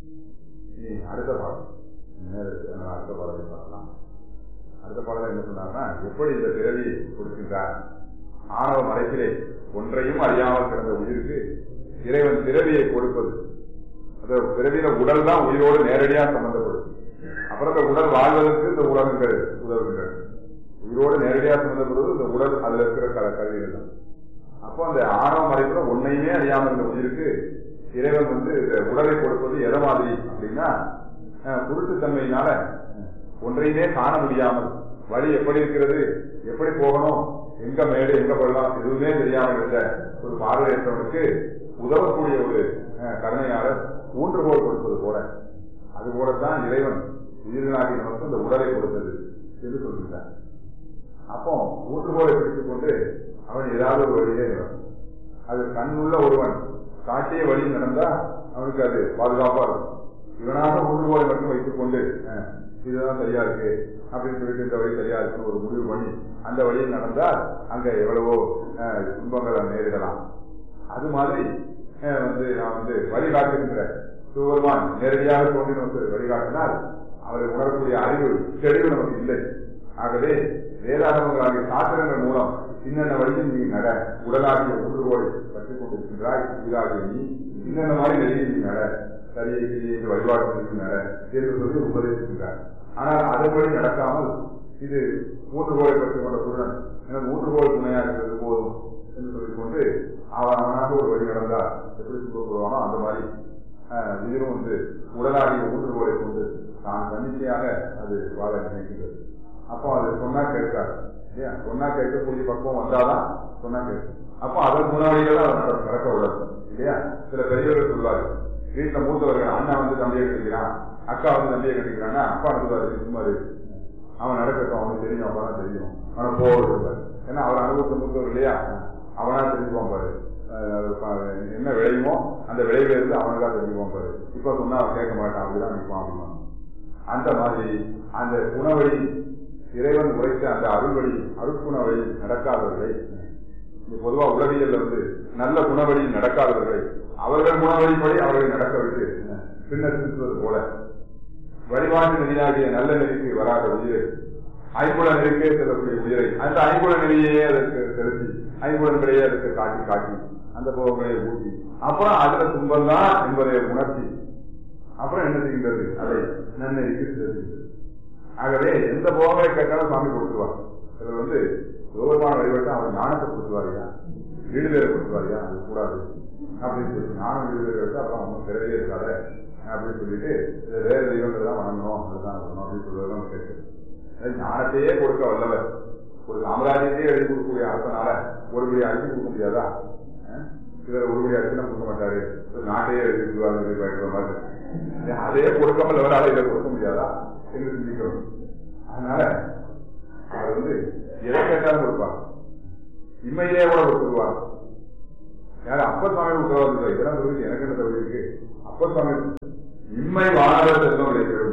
இனி அடுத்த பாடம் நேரத்துக்கு அதனால அடுத்த பாடலை பார்க்கலாம் அடுத்த பாடல என்ன சொன்னார்னா எப்படி இந்த பிறவி கொடுக்கின்றார் ஆணவ மறைப்பிலே ஒன்றையும் அறியாமல் கிடந்த உயிருக்கு இறைவன் பிறவியை கொடுப்பது அந்த பிறவியில உடல் தான் உயிரோடு நேரடியா சம்பந்தப்படுது அப்புறம் இந்த உடல் வாழ்வதற்கு இந்த உலகங்கள் உதவுகின்றன உயிரோடு நேரடியா சம்பந்தப்படுவது இந்த உடல் அதுல இருக்கிற கல கருவிகள் தான் அப்போ அந்த ஆணவ மறைப்புல ஒன்னையுமே அறியாமல் இருந்த உயிருக்கு இறைவன் வந்து இந்த உடலை கொடுப்பது எதை மாதிரி அப்படின்னா அஹ், குருட்டுத்தன்மையினால அஹ், ஒன்றையுமே காண முடியாமல் வழி எப்படி இருக்கிறது எப்படி போகணும் எங்க மேடு எங்க போடலாம் எதுவுமே தெரியாமல் இருந்த ஒரு பார்வையற்றவனுக்கு உதவக்கூடிய ஒரு அஹ், கருணையாளர் ஊன்றுகோல் கொடுப்பது போல அது போலத்தான் இறைவன் உயிரினாகி நமக்கு இந்த உடலை கொடுத்தது என்று சொல்கின்றார் அப்போ ஊன்றுகோலை பிடித்துக் கொண்டு அவன் ஏதாவது ஒரு வழியிலே நடக்கும் அது கண்ணுள்ள ஒருவன் காட்டிய வழி நடந்தா அவனுக்கு அது பாதுகாப்பா இருக்கும் இவனாக ஊன்றுகோலை மட்டும் வைத்துக் கொண்டு அஹ், இதுதான் சரியா இருக்கு அப்படின்னு சொல்லிட்டு இந்த வழி சரியா இருக்குன்னு ஒரு முடிவு பண்ணி அந்த வழியில் நடந்தால் அங்க எவ்வளவோ அஹ், துன்பங்களை நேரிடலாம் அது மாதிரி அஹ், வந்து நான் வந்து வழிகாட்டுகின்ற சிவபெருமான் நேரடியாக தோன்றி நமக்கு வழிகாட்டினால் அவரை உணரக்கூடிய அறிவு தெளிவு நமக்கு இல்லை ஆகவே வேதாகமங்களாகிய சாஸ்திரங்கள் மூலம் இன்னென்ன வழியில் நீ நட உடலாகிய ஊடுகோலை கற்றுக் கொண்டிருக்கின்றாய் உயிராகிய நீ இன்னென்ன மாதிரி நெறியில் நீ நட சரியை கிரியை என்று வழிபாட்டு நட என்று சொல்லி உபதேசிக்கின்றார் ஆனால் அதன்படி நடக்காமல் இது ஊற்றுகோலை கற்றுக் கொண்ட குருடன் எனக்கு ஊற்றுகோல் துணையாக இருக்கிறது போதும் என்று சொல்லிக்கொண்டு அவன் அவனாக ஒரு வழி நடந்தால் எப்படி துன்பப்படுவானோ அந்த மாதிரி ஆஹ், உயிரும் வந்து உடலாகிய ஊற்றுகோலை கொண்டு தான் தன்னிச்சையாக அது வாழ நினைக்கின்றது அப்போ அது சொன்னா கேட்காது இல்லையா சொன்னா கேட்கக்கூடிய பக்குவம் வந்தாதான் சொன்னா கேட்கும் அப்போ அதன் முன்னாடியே அதை நட- நடக்க விடாது இல்லையா சில பெரியவர்கள் சொல்வாரு வீட்டுல மூத்தவர்கள் அண்ணன் வந்து தம்பியை கட்டிக்கிறான் அக்கா வந்து தம்பியை கட்டிக்கிறான்னா அப்பா சொல்லுவாரு சும்மா இரு. அவன் நடக்கட்டும் அவனுக்கு தெரியும் அப்பதான் தெரியும் அவனை போக ஏன்னா அவர் அனுபவத்தை மூத்தவர் இல்லையா அவனா தெரிஞ்சுப்பான் பாரு அஹ் ப- என்ன விளையுமோ அந்த விளைவுல இருந்து அவனுக்கா தெரிஞ்சுப்பான் பாரு இப்ப சொன்னா அவன் கேட்க மாட்டான் அப்படிதான் நிற்பான் அப்படிமா அந்த மாதிரி அந்த குணவழி இறைவன் உரைத்த அந்த அருள்வழி அருட்குணவழி நடக்காதவர்களை இங்க பொதுவா உலகியல்ல வந்து நல்ல குணவழி நடக்காதவர்களை அவர்கள் குணவழிப்படி அவர்களை நடக்க விட்டு பின்னர் திருத்துவது போல வழிபாட்டு நெறியாகிய நல்ல நெறிக்கு வராத உயிரை ஐம்புல நெறிக்கே செல்லக்கூடிய உயிரை அந்த ஐம்புல நெறியே அதற்கு செலுத்தி ஐம்புலன்களையே அதற்கு காட்டி காட்டி அந்த போகங்களை ஊட்டி அப்புறம் அதுல துன்பம் தான் என்பதை உணர்த்தி அப்புறம் என்ன செய்கின்றது அதை நன்னெறிக்கு செலுத்துகிறது ஆகவே எந்த போகங்களை கேட்டாலும் சாமி கொடுத்துருவார் இதில் வந்து சிவபெருமான வழிபட்டு அவன் ஞானத்தை கொடுத்துருவாரியா வீடு பேரை கொடுத்துருவாரியா அது கூடாது அப்படின்னு சொல்லி ஞானம் வீடு பேரை வச்சு அப்புறம் ஒன்றும் பிறவே இருக்காத அப்படின்னு சொல்லிட்டு இதை வேறு தெய்வங்கள் தான் வணங்கணும் அதுதான் இருக்கணும் அப்படின்னு சொல்றதெல்லாம் கேட்குது அதாவது ஞானத்தையே கொடுக்க வல்லவர் ஒரு சாம்ராஜ்யத்தையே எழுதி கொடுக்கக்கூடிய அரசனால ஒரு படி அரிசி கொடுக்க முடியாதா அஹ்? சிலர் ஒரு படி அரிசி கொடுக்க மாட்டாரு ஒரு நாட்டையே எழுதி கொடுக்குறாங்க சொல்லி பயப்படுற மாதிரி இருக்கு. அதையே கொடுக்காமல் அவரால் இதை கொடுக்க முடியாதா என்று சிந்திக்கிறோம் அதனால அவர் வந்து எதை கேட்டாலும் கொடுப்பார் இம்மையிலே கூட கொடுத்துருவார் யாரு அப்ப சுவாமி உத்தரவாதம் இல்லை இதெல்லாம் சொல்லுது எனக்கு என்ன தகுதி இருக்கு அப்ப சுவாமி இம்மை வானவர் செல்வம் கிடைக்கிறது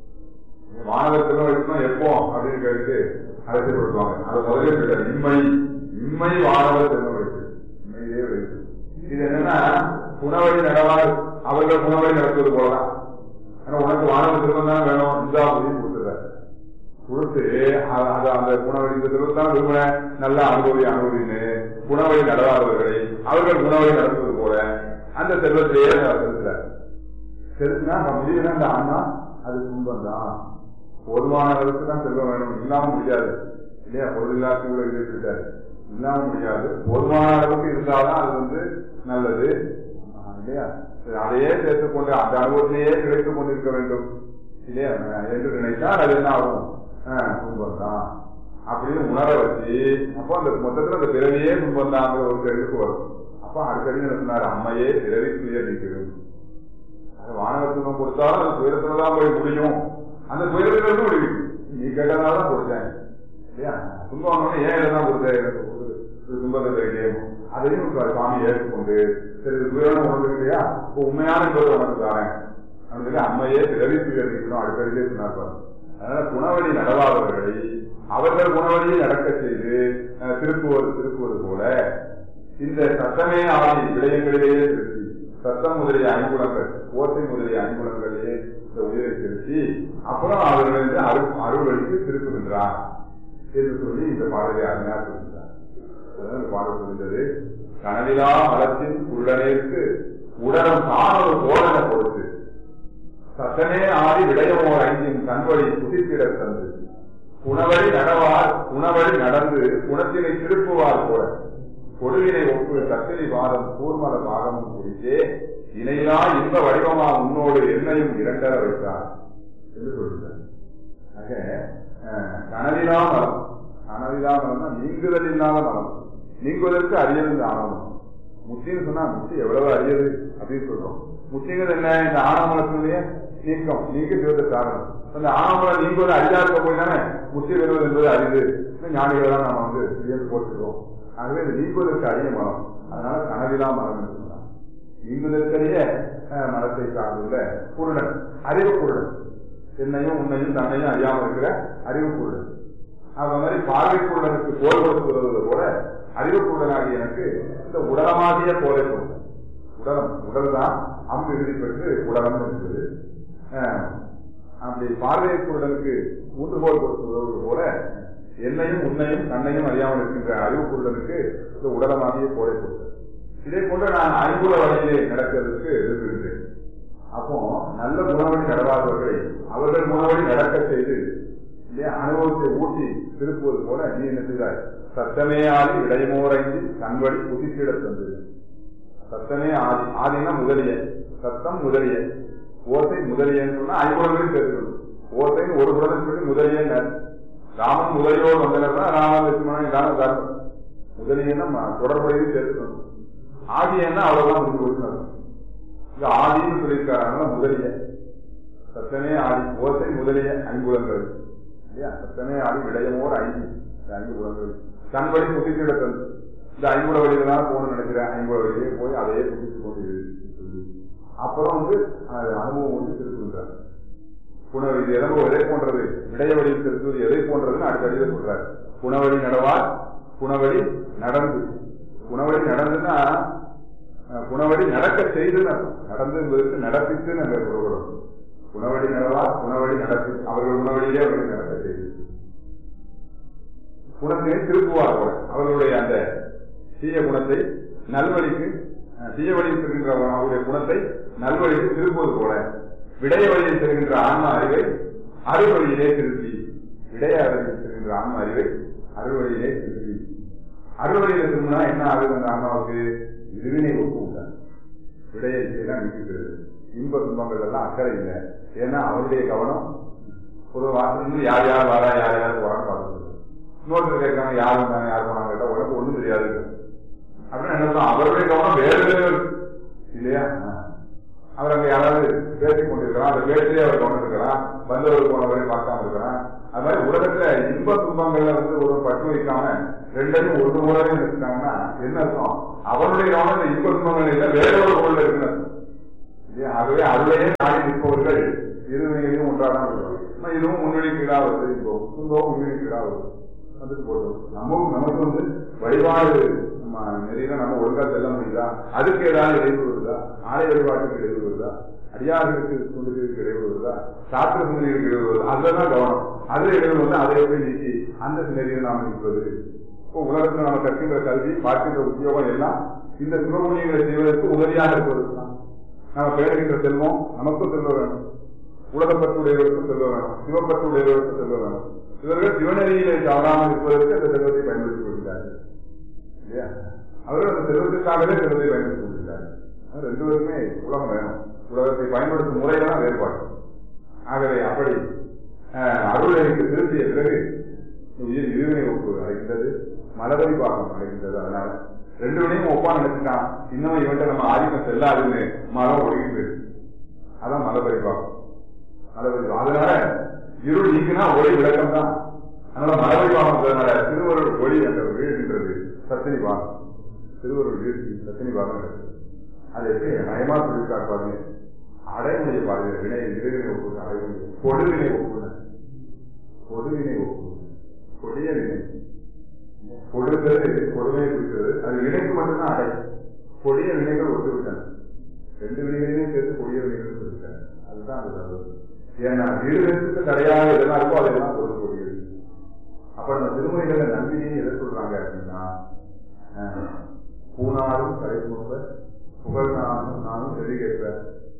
மாணவர் செல்வம் எடுக்கணும் எப்போ அப்படின்னு கேட்டு அரசியல்படுத்துவாங்க அதை முதலே சொல்றாரு இம்மை இம்மை வானவர் செல்வம் இருக்கு இம்மையிலே இருக்கு இது என்னன்னா குணவழி நடவார் அவர்கள் குணவழி நடத்துவது போலதான் ஆனா உனக்கு வானவர் செல்வம் தான் வேணும் இந்த அப்படின்னு கொடுத்துறாரு கொடுத்து அ- அது அந்த குணவழி இந்த செல்வம் தான் விரும்பின நல்ல அனுபவி அனுபவின்னு குணவழி நடவாதவர்களை அவர்கள் குணவழி நடத்துவது போல அந்த செல்வத்திலேயே செலுத்துறாரு செலுத்தினா முடியுதுன்னா அந்த அண்ணா அது துன்பம் தான் போதுமான அளவுக்கு தான் செல்வம் வேணும் இல்லாம முடியாது இல்லையா பொருளில்லாத இது இருக்காரு இல்லாம முடியாது போதுமான அளவுக்கு இருந்தாதான் அது வந்து நல்லது ஆஹ் இல்லையா சரி, அதையே சேர்த்துக் கொண்டு அந்த அனுபவத்திலேயே கிடைத்துக் கொண்டிருக்க வேண்டும் இல்லையா அஹ் என்று நினைத்தால் அது என்ன ஆகும் ஆஹ் துன்பம் தான் அப்படின்னு உணர வச்சு அப்போ அந்த மொத்தத்துல அந்த பிறவியே துன்பம் தான் ஒரு கருத்துக்கு வரும் அப்ப அடிக்கடி என்ன சொன்னார் அம்மையே பிறவி துயர் நீக்கிறது அது வானகத்துவம் கொடுத்தாலும் அது துயரத்துல தான் போய் முடியும் அந்த துயரத்துல இருந்து முடியும் நீ கேட்டதுனால தான் கொடுத்தேன் இல்லையா துன்பம் வந்தோடனே ஏன் இதெல்லாம் கொடுத்தேன் எனக்கு ஒரு ஒரு துன்பத்தை தெரியும் அதையும் இப்ப சுவாமி ஏற்றுக்கொண்டு சரி இது துயரம் உனக்கு இல்லையா இப்போ உண்மையான துயரம் உனக்கு தாரேன் அப்படின்னு சொல்லி அம்மையே பிறவி துயர் நீக்கணும் அடுத்தடியே சொன்னார் பாரு. அதனால குணவழி நடவாதவர்களை அவர்கள் குணவழியை நடக்க செய்து அஹ், திருப்புவது திருப்புவது போல இந்த சத்தமே ஆதி விடயங்களிலேயே திருத்தி சத்தம் முதலிய ஐங்குணங்கள் ஓசை முதலிய ஐங்குணங்களிலே இந்த உயிரை திருத்தி அப்புறம் அவர்களிருந்து அருள் அருள்வழிக்கு திருப்புகின்றார் என்று சொல்லி இந்த பாடலை அருமையாக சொல்கின்றார் அதான் இந்த பாடல் சொல்கின்றது கனவிலா மலத்தின் உள்ளனேற்கு உடலம் தான் ஒரு போதன கொடுத்து சத்தமே ஆடி விடயமோர் ஐந்தின் கண்வழி குதித்திட தந்து குணவழி நடவார் குணவழி நடந்து குணத்தினை திருப்புவார் போல கொடுவினை ஒப்பு சத்திரி பாதம் கூர்மல பாகமும் குறித்தே இணையிலா இன்ப வடிவமா உன்னோடு என்னையும் இரண்டர வைத்தார் என்று சொல்கிறார் ஆக அஹ், கனவிலா மலம் கனவிலா மலம்னா நீங்குதல் இல்லாத மலம் நீங்குவதற்கு அரியது இந்த ஆணவம் முத்தின்னு சொன்னா முத்தி எவ்வளவு அரியது அப்படின்னு சொல்றோம் முத்திங்கிறது என்ன இந்த ஆணவமலத்தினுடைய நீக்கம் நீக்க சிவத்த காரணம் அந்த ஆணவமலம் நீங்குவது அரிதா இருக்க போய் தானே முத்தி வருவது என்பது அரிது ஞானிகளை தான் நாம வந்து வியந்து போட்டுக்கிறோம் ஆகவே இது நீக்குவதற்கு அரிய மரம் அதனால கனவிலா மரம் என்று சொன்னார் நீங்குவதற்கரிய அஹ், மரத்தை சார்ந்துள்ள குருடன் அறிவு குருடன் என்னையும் உன்னையும் தன்னையும் அறியாமல் இருக்கிற அறிவு குருடன் அந்த மாதிரி பார்வை குருடனுக்கு கோல் கொடுத்து போல அறிவு குருடனாகிய எனக்கு இந்த உடலமாகிய கோலை கொடுத்தேன் உடலம் உடல் தான் அம்பு இறுதி பெற்று உடலம் இருக்குது அஹ், அப்படி பார்வை குருடனுக்கு ஊன்றுகோல் கொடுத்து உதவுவது போல என்னையும் உன்னையும் தன்னையும் அறியாமல் இருக்கின்ற அறிவு குருடனுக்கு இந்த உடலமாகிய கோலை கொடுத்தேன் இதே போன்று நான் ஐங்குல வழியிலே நடக்கிறதுக்கு விரும்புகின்றேன் அப்போ நல்ல குணவழி நடவாதவர்களை அவர்கள் குணவழி நடக்க செய்து இல்லையா அனுபவத்தை ஊட்டி திருப்புவது போல நீ என்ன செய்தாய் சத்தமே ஆதி இடைமோரைந்து தன்வழி குதித்திட தந்தது சத்தமே ஆதி ஆதினா முதலிய சத்தம் முதலிய ஓசை முதலியன்னு சொன்னா ஐங்குணங்களையும் சேர்த்துக்கணும் ஓசைன்னு ஒரு குணத்தை சொல்லி முதலிய ராமன் முதலியோடு வந்தனர் தான் ராமன் லட்சுமணன் இல்லாம தர்மம் முதலியன்னா தொடர்புடையது சேர்த்துக்கணும் ஆதியன்னா அவ்வளவுதான் முடிஞ்சு கொடுக்கணும் இங்க ஆதின்னு சொல்லியிருக்காரு அதனால முதலிய சத்தமே ஆதி ஓசை முதலிய ஐங்குலங்கள் இல்லையா சத்தமே ஆதி விடயமோர் ஐந்து இந்த ஐந்து குலங்கள் தன்படி புதித்திட தந்து இந்த ஐங்குல வழியில தான் போகணும்னு நினைக்கிறேன் ஐங்குல வழியிலே போய் அதையே புதித்து கொண்டு இரு சொல்லி. அப்புறம் வந்து அது அனுபவம் வந்து திருத்துகின்றார் புனவழி இது எதோ எதை போன்றது விடய வழியில் திருத்துவது எதை போன்றதுன்னு அடுத்த அடியில் சொல்றாரு புனவழி நடவார் புனவழி நடந்து புனவழி நடந்துன்னா அஹ், புனவழி நடக்க செய்துன்னு அர்த்தம். நடந்து என்பதற்கு நடப்பித்து நம்ம சொல்கிறோம் குணவழி நடவார் குணவழி நடத்தி அவர்கள் குணவழியிலே அவர்கள் நடக்க செய்து குணத்தினை திருப்புவார் போல அவர்களுடைய அந்த தீய குணத்தை நல்வழிக்கு அஹ், தீய வழியில் செல்கின்ற அவருடைய குணத்தை நல்வழிக்கு திருப்புவது போல விடய வழியில் செல்கின்ற ஆன்ம அறிவை அறுவழியிலே திருப்பி விடய வழியில் செல்கின்ற ஆன்ம அறிவை அறுவழியிலே திருப்பி அறுவழியில் திரும்பினா என்ன ஆகுது அந்த ஆன்மாவுக்கு இருவினை ஒப்பு உண்டார் விடைய இசையெல்லாம் விட்டுக்கிறது இன்ப துன்பங்கள் எல்லாம் அக்கறை இல்லை ஏன்னா அவருடைய கவனம் ஒரு வாசல் யார் யார் வரா யார் யார் போறான்னு பார்க்கறது இன்னொருத்தர் கேட்கறாங்க யார் வந்தாங்க யார் போனாங்க கேட்டா உனக்கு ஒண்ணும் தெரியாது அப்படின்னு என்ன சொல்றோம் அவருடைய கவனம் வேற வேற இருக்கு இல்லையா அவர் அங்க யாராவது பேசிக் கொண்டிருக்கிறான் அந்த பேச்சிலே அவர் கவனிருக்கிறான் வந்தவர் போனவரை பார்க்காம இருக்கிறான் அது மாதிரி உலகத்துல இன்ப துன்பங்கள்ல வந்து ஒரு பட்டு வைக்காம ரெண்டையும் ஒரு போலவே இருக்காங்கன்னா என்ன அர்த்தம் அவருடைய கவனம் இந்த இன்ப துன்பங்கள் இல்ல வேற ஒரு பொருள் இருக்குன்னு அர்த்தம். இல்லையா? ஆகவே அதுலயே நாடி நிற்பவர்கள் இருவரையும் ஒன்றாதான் வருவாங்க ஆனா இதுவும் முன்னணி கீழா வருது இப்போ துன்பமும் முன்னணி கீழா வருது வந்துட்டு போட்டோம் நம்ம நமக்கு வந்து வழிபாடு நம்ம நெறியில நம்ம ஒழுங்கா செல்ல முடியுதா அதுக்கு ஏதாவது இடையூறு வருதா ஆலய வழிபாட்டுக்கு இடையூறு வருதா அடியார்களுக்கு தொண்டுகளுக்கு இடையூறு வருதா சாத்திர சிந்தனைகளுக்கு இடையூறு வருதா அதுலதான் கவனம் அது இடையூறு வந்து அதை எப்படி நீக்கி அந்த சிந்தனையை நாம் இருக்கிறது இப்போ உலகத்துல நம்ம கற்கின்ற கல்வி பார்க்கின்ற உத்தியோகம் எல்லாம் இந்த சிவபுண்ணியங்களை செய்வதற்கு உதவியாக இருப்பது தான் நம்ம பேருகின்ற செல்வம் நமக்கும் செல்வ வேணும் உலகப்பற்றுடையவருக்கும் செல்வ வேணும் சிவப்பற்றுடையவருக்கும் செல்வ வேணும் இவர்கள் சிவநெறியிலே தவறாமல் இருப்பதற்கு அந்த செல்வத்தை பயன்படுத்திக் கொள்கிறார்கள் இல்லையா அவர்கள் அந்த செல்வத்திற்காகவே செல்வத்தை பயன்படுத்திக் கொள்கிறார்கள் அது ரெண்டு பேருமே உலகம் வேணும் உலகத்தை பயன்படுத்தும் முறையெல்லாம் வேறுபாடு ஆகவே அப்படி அஹ், அருளறிக்கு திருத்திய பிறகு உயிர் இருவினை ஒப்பு அடைகின்றது மலபரி பாகம் அடைகின்றது அதனால ரெண்டு வினையும் ஒப்பா நினைச்சுட்டான் இன்னும் இவன்ட்ட நம்ம ஆதிக்கம் செல்லாதுன்னு மரம் ஒழுகிட்டு அதான் மலபரி பாகம் மலபரி பாகம். அதனால இருள் நீக்கினா ஒளி விளக்கம் தான் அதனால மலபரி பாகம்ன்றதுனால திருவருள் ஒளி என்ற வீழ்கின்றது சத்தினி பாகம் திருவருள் வீழ்ச்சி சத்தினி பாகம் நடக்குது அது எப்படி நயமா சொல்லி காட்டுவாங்க அடைமொழியை பாருங்க வினை இருவினை ஒப்பு அடைமொழி கொடுவினை ஒப்புன கொடுவினை ஒப்பு கொடிய வினை கொடுக்கிறது கொடுமையை குறிக்கிறது அது வினைக்கு மட்டும்தான் அடை கொடிய வினைகள் ஒத்து விட்டன ரெண்டு வினைகளையும் சேர்த்து கொடிய வினைகள் சொல்லிட்டாங்க அதுதான் அது தவறு ஏன்னா வீடு வெறுத்துக்கு தடையாக எதெல்லாம் இருக்கோ அதெல்லாம் கொடுக்கக்கூடியது அப்ப நம்ம திருமுறைகளை நம்பினே எதை சொல்றாங்க அப்படின்னா அஹ், பூனாரும் கரைமுக புகழ்நாளும் நானும் செவிகேற்ப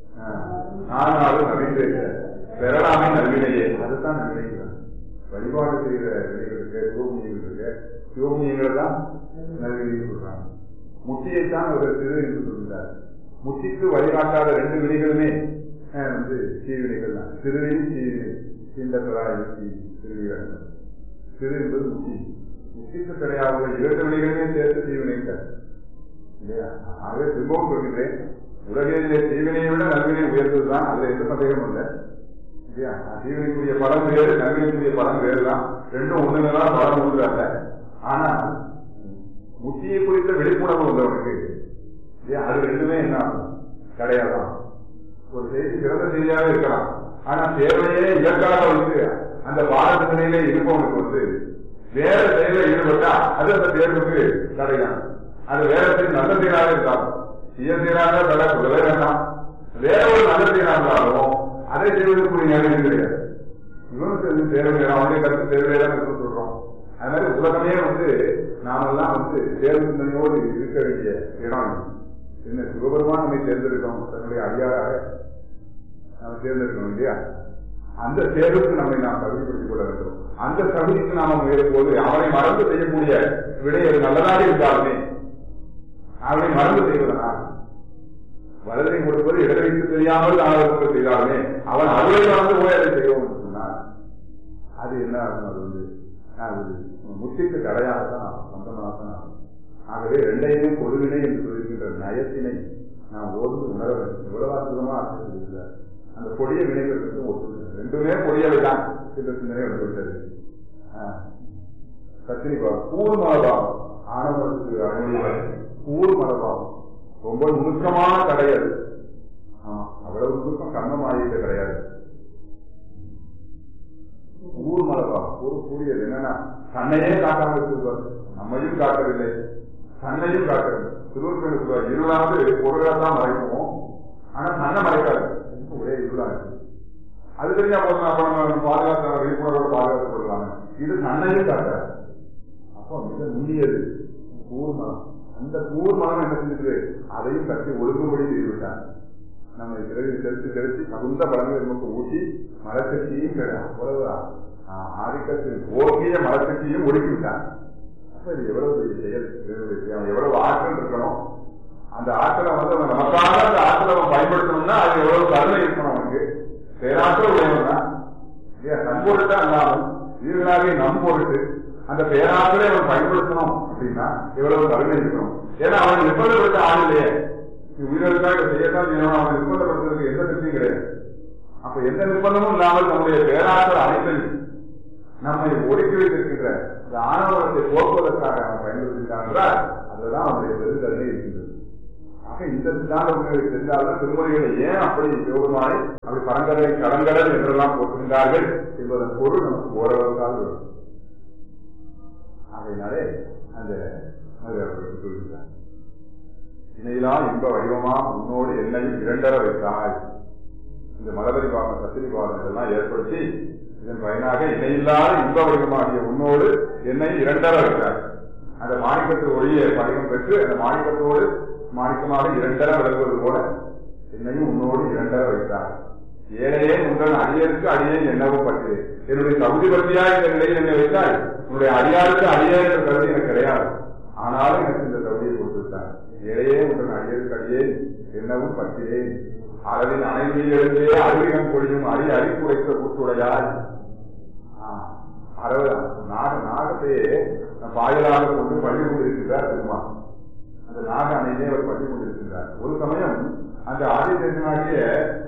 நானாலும் நவீன பெறலாமே நல்வினையே அதுதான் நல்வினைக்கிறாங்க வழிபாடு செய்கிற வினைகளுக்கு சிவபுண்ணியங்களுக்கு சிவபுண்ணியங்களை தான் நல்வினை சொல்றாங்க முத்தியைத்தான் அவர் திரு என்று சொல்கிறார் முத்திக்கு வழிகாட்டாத ரெண்டு வினைகளுமே அஹ், வந்து தீவினைகள் தான் திருவினை தீவினை தீண்டத்தரா எழுச்சி திருவிழா திரு என்பது முத்தி முத்திக்கு கிடையாத இரண்டு வினைகளுமே சேர்த்து தீவினைகள் இல்லையா ஆகவே திரும்பவும் சொல்கின்றேன் உலகிலே தீவினையை விட நல்வினை உயர்ந்ததுதான் அதுல எந்த சந்தேகமும் இல்லை இல்லையா தீவினைக்குரிய பலம் வேறு நல்வினைக்குரிய பலம் வேறு தான் ரெண்டும் ஒண்ணுதான் பலம் ஒன்று அல்ல ஆனா முத்தியை குறித்த விழிப்புணர்வு உள்ளவனுக்கு இல்லையா அது ரெண்டுமே என்ன ஆகும்? கிடையாதான் ஒரு செய்தி சிறந்த செய்தியாக இருக்கலாம் ஆனா தேவையே இலக்காக வைத்து அந்த பாடத்தினையிலே இருப்பவனுக்கு வந்து வேற செயல ஈடுபட்டா அது அந்த தேர்வுக்கு தடைதான் அது வேற செயல் நல்ல செயலாக இருக்கலாம் சுய செயலாக தடை சொல்லவே வேண்டாம் வேற ஒரு நல்ல செயலாக இருந்தாலும் அதை செய்வதற்குரிய நேரம் கிடையாது இவனுக்கு அது தேர்வு அவனுடைய கருத்து தேர்வையே தான் இருக்க சொல்றோம் அது மாதிரி உலகமே வந்து நாமெல்லாம் வந்து தேர்வு சிந்தனையோடு இருக்க வேண்டிய இடம் இது. என்ன சிவபெருமான் நம்மை தேர்ந்தெடுக்கணும் தன்னுடைய அடியாராக நாம் தேர்ந்தெடுக்கணும் இல்லையா அந்த தேர்வுக்கு நம்மை நாம் தகுதிப்படுத்திக் கொள்ள வேண்டும் அந்த தகுதிக்கு நாம முயலும் போது அவனை மறந்து செய்யக்கூடிய விடை அது நல்லதாக இருந்தாலுமே அவனை மறந்து செய்வதனால் வலதை கொடுப்பது இடதைக்கு தெரியாமல் ஆலோசனை செய்தாலுமே அவன் அறுவை மறந்து போய் அதை செய்வோம் என்று சொன்னார் அது என்ன ஆகும் அது வந்து அது முத்திக்கு தடையாக தான் ஆகும் சொந்தமாக தான் ஆகும் ஆகவே ரெண்டையுமே கொடுவினை என்று சொல்கின்ற நயத்தினை நாம் ஓர்ந்து உணர வேண்டும் எவ்வளவு அற்புதமா ஆசிரியர் அந்த கொடிய வினைகளுக்கு ஒத்து ரெண்டுமே கொடியவை தான் என்ற சிந்தனை வந்து விட்டது சத்தினி பாவம் கூர் மனபாவம் ஆணவத்துக்கு அணுகுவது கூர் மனபாவம் ரொம்ப நுணுக்கமான தடை அது ஆமா அவ்வளவு நுணுக்கம் கண்ணம் ஆகியது கிடையாது ஊர் மலபாவம் ஊர் கூடியது என்னன்னா தன்னையே காட்டாமல் இருக்கிறார் நம்மையும் காட்டவில்லை தன்னையும் காட்டவில்லை திருவள்ளுவர் சொல்வார் இருளாவது பொருளாக தான் மறைப்போம் ஆனா தன்னை மறைக்காது ஒரே இருளா இருக்கு அது தெரிஞ்சா போதும் அப்ப நம்ம பாதுகாத்த விழிப்புணர்வோடு பாதுகாத்துக் கொள்ளலாம் இது தன்னையும் காட்டாது அப்போ மிக நுண்ணியது கூர்மலம் அந்த கூர்மலம் என்ன செஞ்சது அதையும் கட்டி ஒழுங்குபடி செய்துவிட்டார் நம்ம பிறகு தெரிச்சு தெரிச்சு தகுந்த பலன்களை நமக்கு ஊட்டி மரச்சட்டியும் கிடையாது அவ்வளவு ஆஹ், ஆதிக்கத்தில் ஓங்கிய மரச்சட்டியும் ஒடுக்கி விட்டார் அப்ப இது எவ்வளவு பெரிய செயல் இறைவனுடைய செயல். அவன் எவ்வளவு ஆற்றல் இருக்கணும் அந்த ஆற்றலை வந்து அவன் நமக்காக அந்த ஆற்றலை அவன் பயன்படுத்தணும்னா அது எவ்வளவு கருணை இருக்கணும் அவனுக்கு பேராற்றல் உடையவன் தான் இல்லையா நம்பொருட்டா அல்லாமல் வீரனாகிய நம்பொருட்டு அந்த பேராற்றலை அவன் பயன்படுத்தணும் அப்படின்னா எவ்வளவு கருணை இருக்கணும் ஏன்னா அவன் நிர்பந்தப்படுத்த ஆள் இல்லையே நீ உயிரிழந்தா இதை செய்யத்தான் செய்யணும் அவன் நிர்பந்தப்படுத்துறதுக்கு எந்த சக்தியும் கிடையாது அப்ப எந்த நிர்பந்தமும் இல்லாமல் நம்முடைய பேராற்றல் அனைத்தையும் நம்மை ஒடுக்கி வைத்திருக்கின்ற இந்த ஆணவத்தை போக்குவதற்காக அவன் பயன்படுத்தினான் என்றால் அதுதான் அவனுடைய பெருந்தன்மை இருக்கின்றது ஆக இந்த சித்தாந்த உண்மையை தெரிந்தால்தான் திருமுறைகளை ஏன் அப்படி சிவபெருமானை அப்படி பரங்கடலை கடங்கடல் என்றெல்லாம் போட்டுகின்றார்கள் என்பதன் பொருள் நமக்கு ஓரளவுக்காக வரும் ஆகையினாலே அந்த அது அவர்களுக்கு சொல்கிறார் இணையிலா இன்ப வடிவமா உன்னோடு என்னையும் இரண்டர வைத்தாய் இந்த மலபரி பாகம் சத்திரி பாகம் இதெல்லாம் ஏற்படுத்தி இதன் பயனாக இணையில்லாத இன்ப வடிவமாகிய உன்னோடு என்னை இரண்டர வைத்தார் அந்த மாணிக்கத்து ஒளியை படிகம் பெற்று அந்த மாணிக்கத்தோடு மாணிக்கமாக இரண்டர விளங்குவது போல என்னையும் உன்னோடு இரண்டர வைத்தார் ஏழையே உங்கள் அடியருக்கு அடியேன் என்னவும் பற்றி என்னுடைய தகுதி பற்றியா இந்த நிலையில் என்னை வைத்தாய் உன்னுடைய அடியாருக்கு அடியே என்ற கருதி எனக்கு கிடையாது ஆனாலும் எனக்கு இந்த தகுதியை கொடுத்துவிட்டார் ஏழையே உங்கள் அடியருக்கு அடியேன் என்னவும் பற்றியேன் அளவின் அனைவரிலிருந்தே அறிவினம் பொழியும் அடி அறிப்பு வைத்த கூட்டுடையாய் அறவு நாக நாகத்தையே பாயலாக கொண்டு பள்ளி கொண்டிருக்கிறார் பெருமான் அந்த நாக அணையிலே அவர் பள்ளி கொண்டிருக்கிறார் ஒரு சமயம் அந்த ஆதித்தனாகிய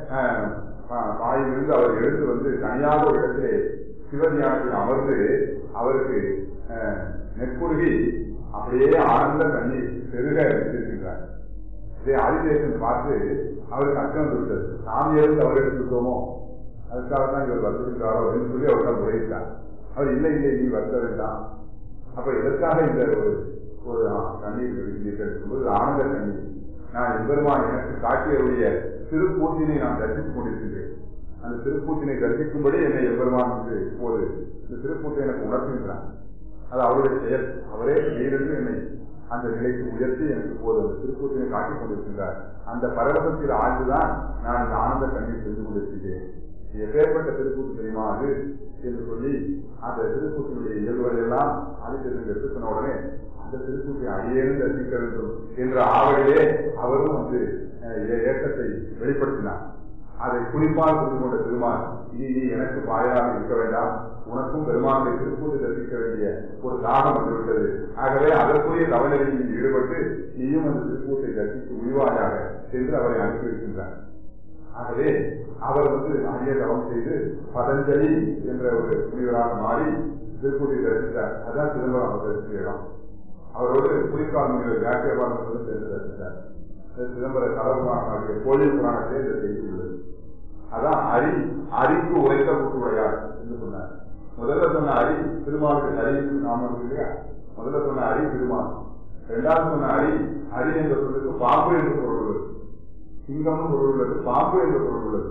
பாயிலிருந்து அவர் எழுந்து வந்து தனியாக ஒரு இடத்திலே சிவஞானத்தில் அமர்ந்து அவருக்கு நெற்குருகி அப்படியே ஆனந்த கண்ணீர் பெருக வைத்திருக்கின்றார் இதை ஆதிதேசன் பார்த்து அவருக்கு அச்சம் வந்து விட்டது நாம் ஏதும் தவறு எடுத்துட்டோமோ அதுக்காக தான் இவர் வருகின்றாரோ என்று சொல்லி அவர்தான் முறையிட்டார் அவர் இல்லை இல்லை நீ வருத்த வேண்டாம் அப்ப எதற்காக இந்த ஒரு ஒரு கண்ணீர் இருக்கிறீர்கள் என்பது ஆனந்த கண்ணீர் நான் எம்பெருமான் எனக்கு காட்டியருடைய திருப்பூத்தினை நான் தரிசித்துக் கொண்டிருக்கின்றேன் அந்த திருப்பூத்தினை தரிசிக்கும்படி என்னை எம்பெருமான் என்று இப்போது இந்த திருப்பூத்தை எனக்கு உணர்த்துகின்றான் அது அவருடைய செயல் அவரே திடீரென்று என்னை அந்த நிலைக்கு உயர்த்தி எனக்கு இப்போது அந்த திருப்பூத்தினை காட்டிக் கொண்டிருக்கின்றார் அந்த பரவசத்தில் ஆழ்ந்துதான் நான் இந்த ஆனந்த கண்ணீர் செய்து கொண்டிருக்கின்றேன் எப்பேற்பட்ட திருப்பூத்து தெரியுமா அது என்று சொல்லி அந்த திருப்பூத்தினுடைய இயல்புகளை எல்லாம் ஆதித்தர்கள் எடுத்து சொன்ன உடனே அந்த திருப்பூத்தை அடியேனும் தரிசிக்க வேண்டும் என்ற ஆவலிலே அவரும் வந்து ஏக்கத்தை வெளிப்படுத்தினார் அதை குறிப்பால் புரிந்து கொண்ட பெருமான் இனி நீ எனக்கு பாயாக இருக்க வேண்டாம் உனக்கும் பெருமானுடைய திருப்பூரை தரிசிக்க வேண்டிய ஒரு தாகம் வந்துவிட்டது ஆகவே அதற்குரிய தவநிலையில் ஈடுபட்டு நீயும் அந்த திருப்பூரை தரிசித்து உய்வாயாக என்று அவரை அனுப்பி வைக்கின்றார் ஆகவே அவர் வந்து அரிய தவம் செய்து பதஞ்சலி என்ற ஒரு முனிவராக மாறி திருப்பூரை தரிசித்தார் அதான் சிதம்பரம் அவர் தரிசித்த இடம் அவரோடு குறிப்பால் முனிவர் வியாக்கியபாரங்களும் சேர்ந்து தரிசித்தார் சிதம்பர கலபுராணாகிய கோயில் புராணத்திலே இந்த செய்தி உள்ளது அதான் அரி அரிக்கு உரைத்த கூட்டுடையார் என்று சொன்னார் முதல்ல சொன்ன அரி திருமாவுக்கு ஹரி நாம இருக்கு இல்லையா முதல்ல சொன்ன அரி திருமால் இரண்டாவது சொன்ன அரி அரி என்ற சொல்லுக்கு பாம்பு என்று பொருள் உள்ளது சிங்கம்னு பொருள் உள்ளது பாம்பு என்று பொருள் உள்ளது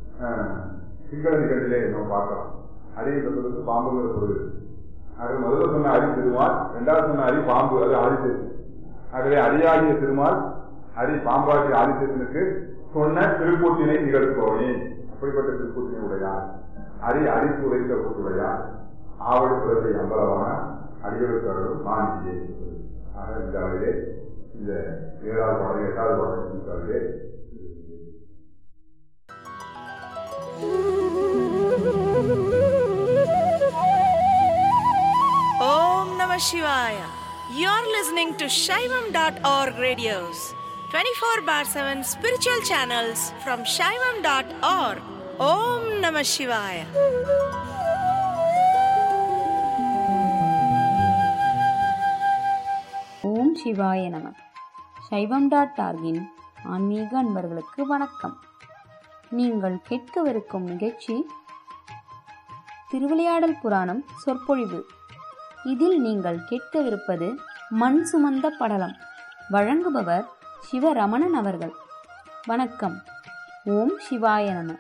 சிங்களதி கண்டிலே நம்ம பார்க்கலாம் அரி என்ற சொல்லுக்கு பாம்புங்கிற பொருள் ஆக முதல்ல சொன்ன அரி திருமால் இரண்டாவது சொன்ன அரி பாம்பு அது ஆதித்தேசன் ஆகவே அரியாகிய திருமால் அரி பாம்பாகிய ஆதித்தேசனுக்கு சொன்ன திருப்பூத்தினை நிகழ்த்துவோனே அப்படிப்பட்ட திருப்பூத்தினை உடையார் அரி அரிப்பு உரைத்த கூட்டுடையார் ஆவடி குலத்தை அம்பலமான அடிகளுக்கு மாநிலே ஆக இந்த அளவிலே இந்த ஏழாவது பாடம் எட்டாவது பாடம் இந்த அளவிலே Om Namah Shivaya. You're listening to Shaivam.org radios, 24 bar 7 spiritual channels from Shaivam.org. Om Namah Shivaya. ஓம் சிவாய நம சைவம் டாட் ஆர்கின் ஆன்மீக அன்பர்களுக்கு வணக்கம் நீங்கள் கேட்கவிருக்கும் நிகழ்ச்சி திருவிளையாடல் புராணம் சொற்பொழிவு இதில் நீங்கள் கேட்கவிருப்பது மண் சுமந்த படலம் வழங்குபவர் சிவரமணன் அவர்கள் வணக்கம் ஓம் சிவாய நம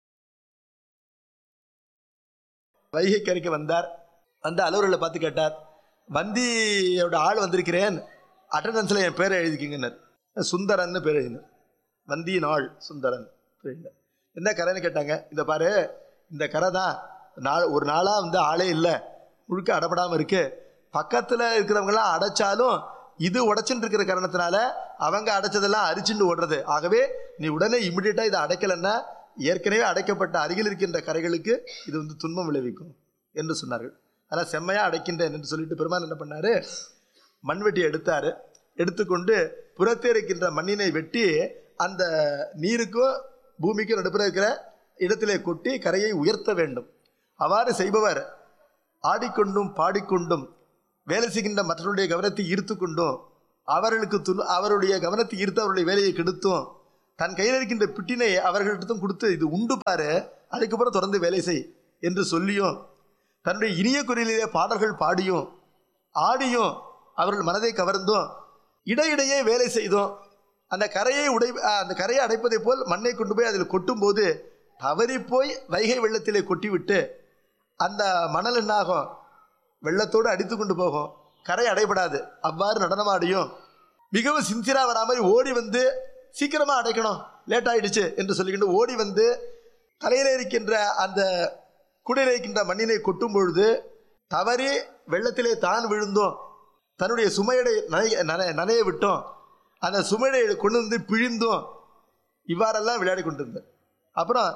வைகை கரைக்கு வந்தார் வந்து அலுவலர்களை பார்த்து கேட்டார் வந்தியோட ஆள் வந்திருக்கிறேன் அட்டண்டன்ஸில் என் பேரை எழுதிக்கிங்கன்னார் சுந்தரன்னு பேர் எழுதினார் வந்தியின் ஆள் சுந்தரன் எழுதினார் என்ன கரைன்னு கேட்டாங்க இந்த பாரு இந்த கரை தான் நாள் ஒரு நாளாக வந்து ஆளே இல்லை முழுக்க அடப்படாமல் இருக்கு பக்கத்தில் இருக்கிறவங்களாம் அடைச்சாலும் இது உடைச்சுட்டு இருக்கிற காரணத்தினால அவங்க அடைச்சதெல்லாம் அரிச்சுட்டு ஓடுறது ஆகவே நீ உடனே இமிடியேட்டாக இதை அடைக்கலைன்னா ஏற்கனவே அடைக்கப்பட்ட அருகில் இருக்கின்ற கரைகளுக்கு இது வந்து துன்பம் விளைவிக்கும் என்று சொன்னார்கள் அதனால் செம்மையாக அடைக்கின்றேன் என்று சொல்லிட்டு பெருமான் என்ன பண்ணாரு மண்வெட்டி எடுத்தாரு எடுத்துக்கொண்டு புறத்தே இருக்கின்ற மண்ணினை வெட்டி அந்த நீருக்கும் பூமிக்கும் நடுப்புற இருக்கிற இடத்திலே கொட்டி கரையை உயர்த்த வேண்டும் அவ்வாறு செய்பவர் ஆடிக்கொண்டும் பாடிக்கொண்டும் வேலை செய்கின்ற மற்றவருடைய கவனத்தை ஈர்த்து கொண்டும் அவர்களுக்கு துணு அவருடைய கவனத்தை ஈர்த்து அவருடைய வேலையை கெடுத்தும் தன் கையில் இருக்கின்ற பிட்டினை அவர்களிடத்தும் கொடுத்து இது உண்டு பாரு அதுக்கப்புறம் தொடர்ந்து வேலை செய் என்று சொல்லியும் தன்னுடைய இனிய குரலிலே பாடல்கள் பாடியும் ஆடியும் அவர்கள் மனதை கவர்ந்தும் இடையிடையே வேலை செய்தோம் அந்த கரையை உடை அந்த கரையை அடைப்பதைப் போல் மண்ணை கொண்டு போய் அதில் கொட்டும்போது தவறி போய் வைகை வெள்ளத்திலே கொட்டிவிட்டு அந்த மணல் என்னாகும் வெள்ளத்தோடு அடித்து கொண்டு போகும் கரை அடைபடாது அவ்வாறு நடனமாடியும் மிகவும் சின்சிரா வராமல் ஓடி வந்து சீக்கிரமா அடைக்கணும் லேட் ஆயிடுச்சு என்று சொல்லிக்கிட்டு ஓடி வந்து தலையில இருக்கின்ற அந்த குடையில இருக்கின்ற மண்ணினை கொட்டும் பொழுது தவறி வெள்ளத்திலே தான் விழுந்தோம் தன்னுடைய சுமையடை நனைய நனைய- நனைய விட்டோம் அந்த சுமையை கொண்டு வந்து பிழிந்தோம் இவ்வாறெல்லாம் விளையாடி கொண்டிருந்தேன் அப்புறம்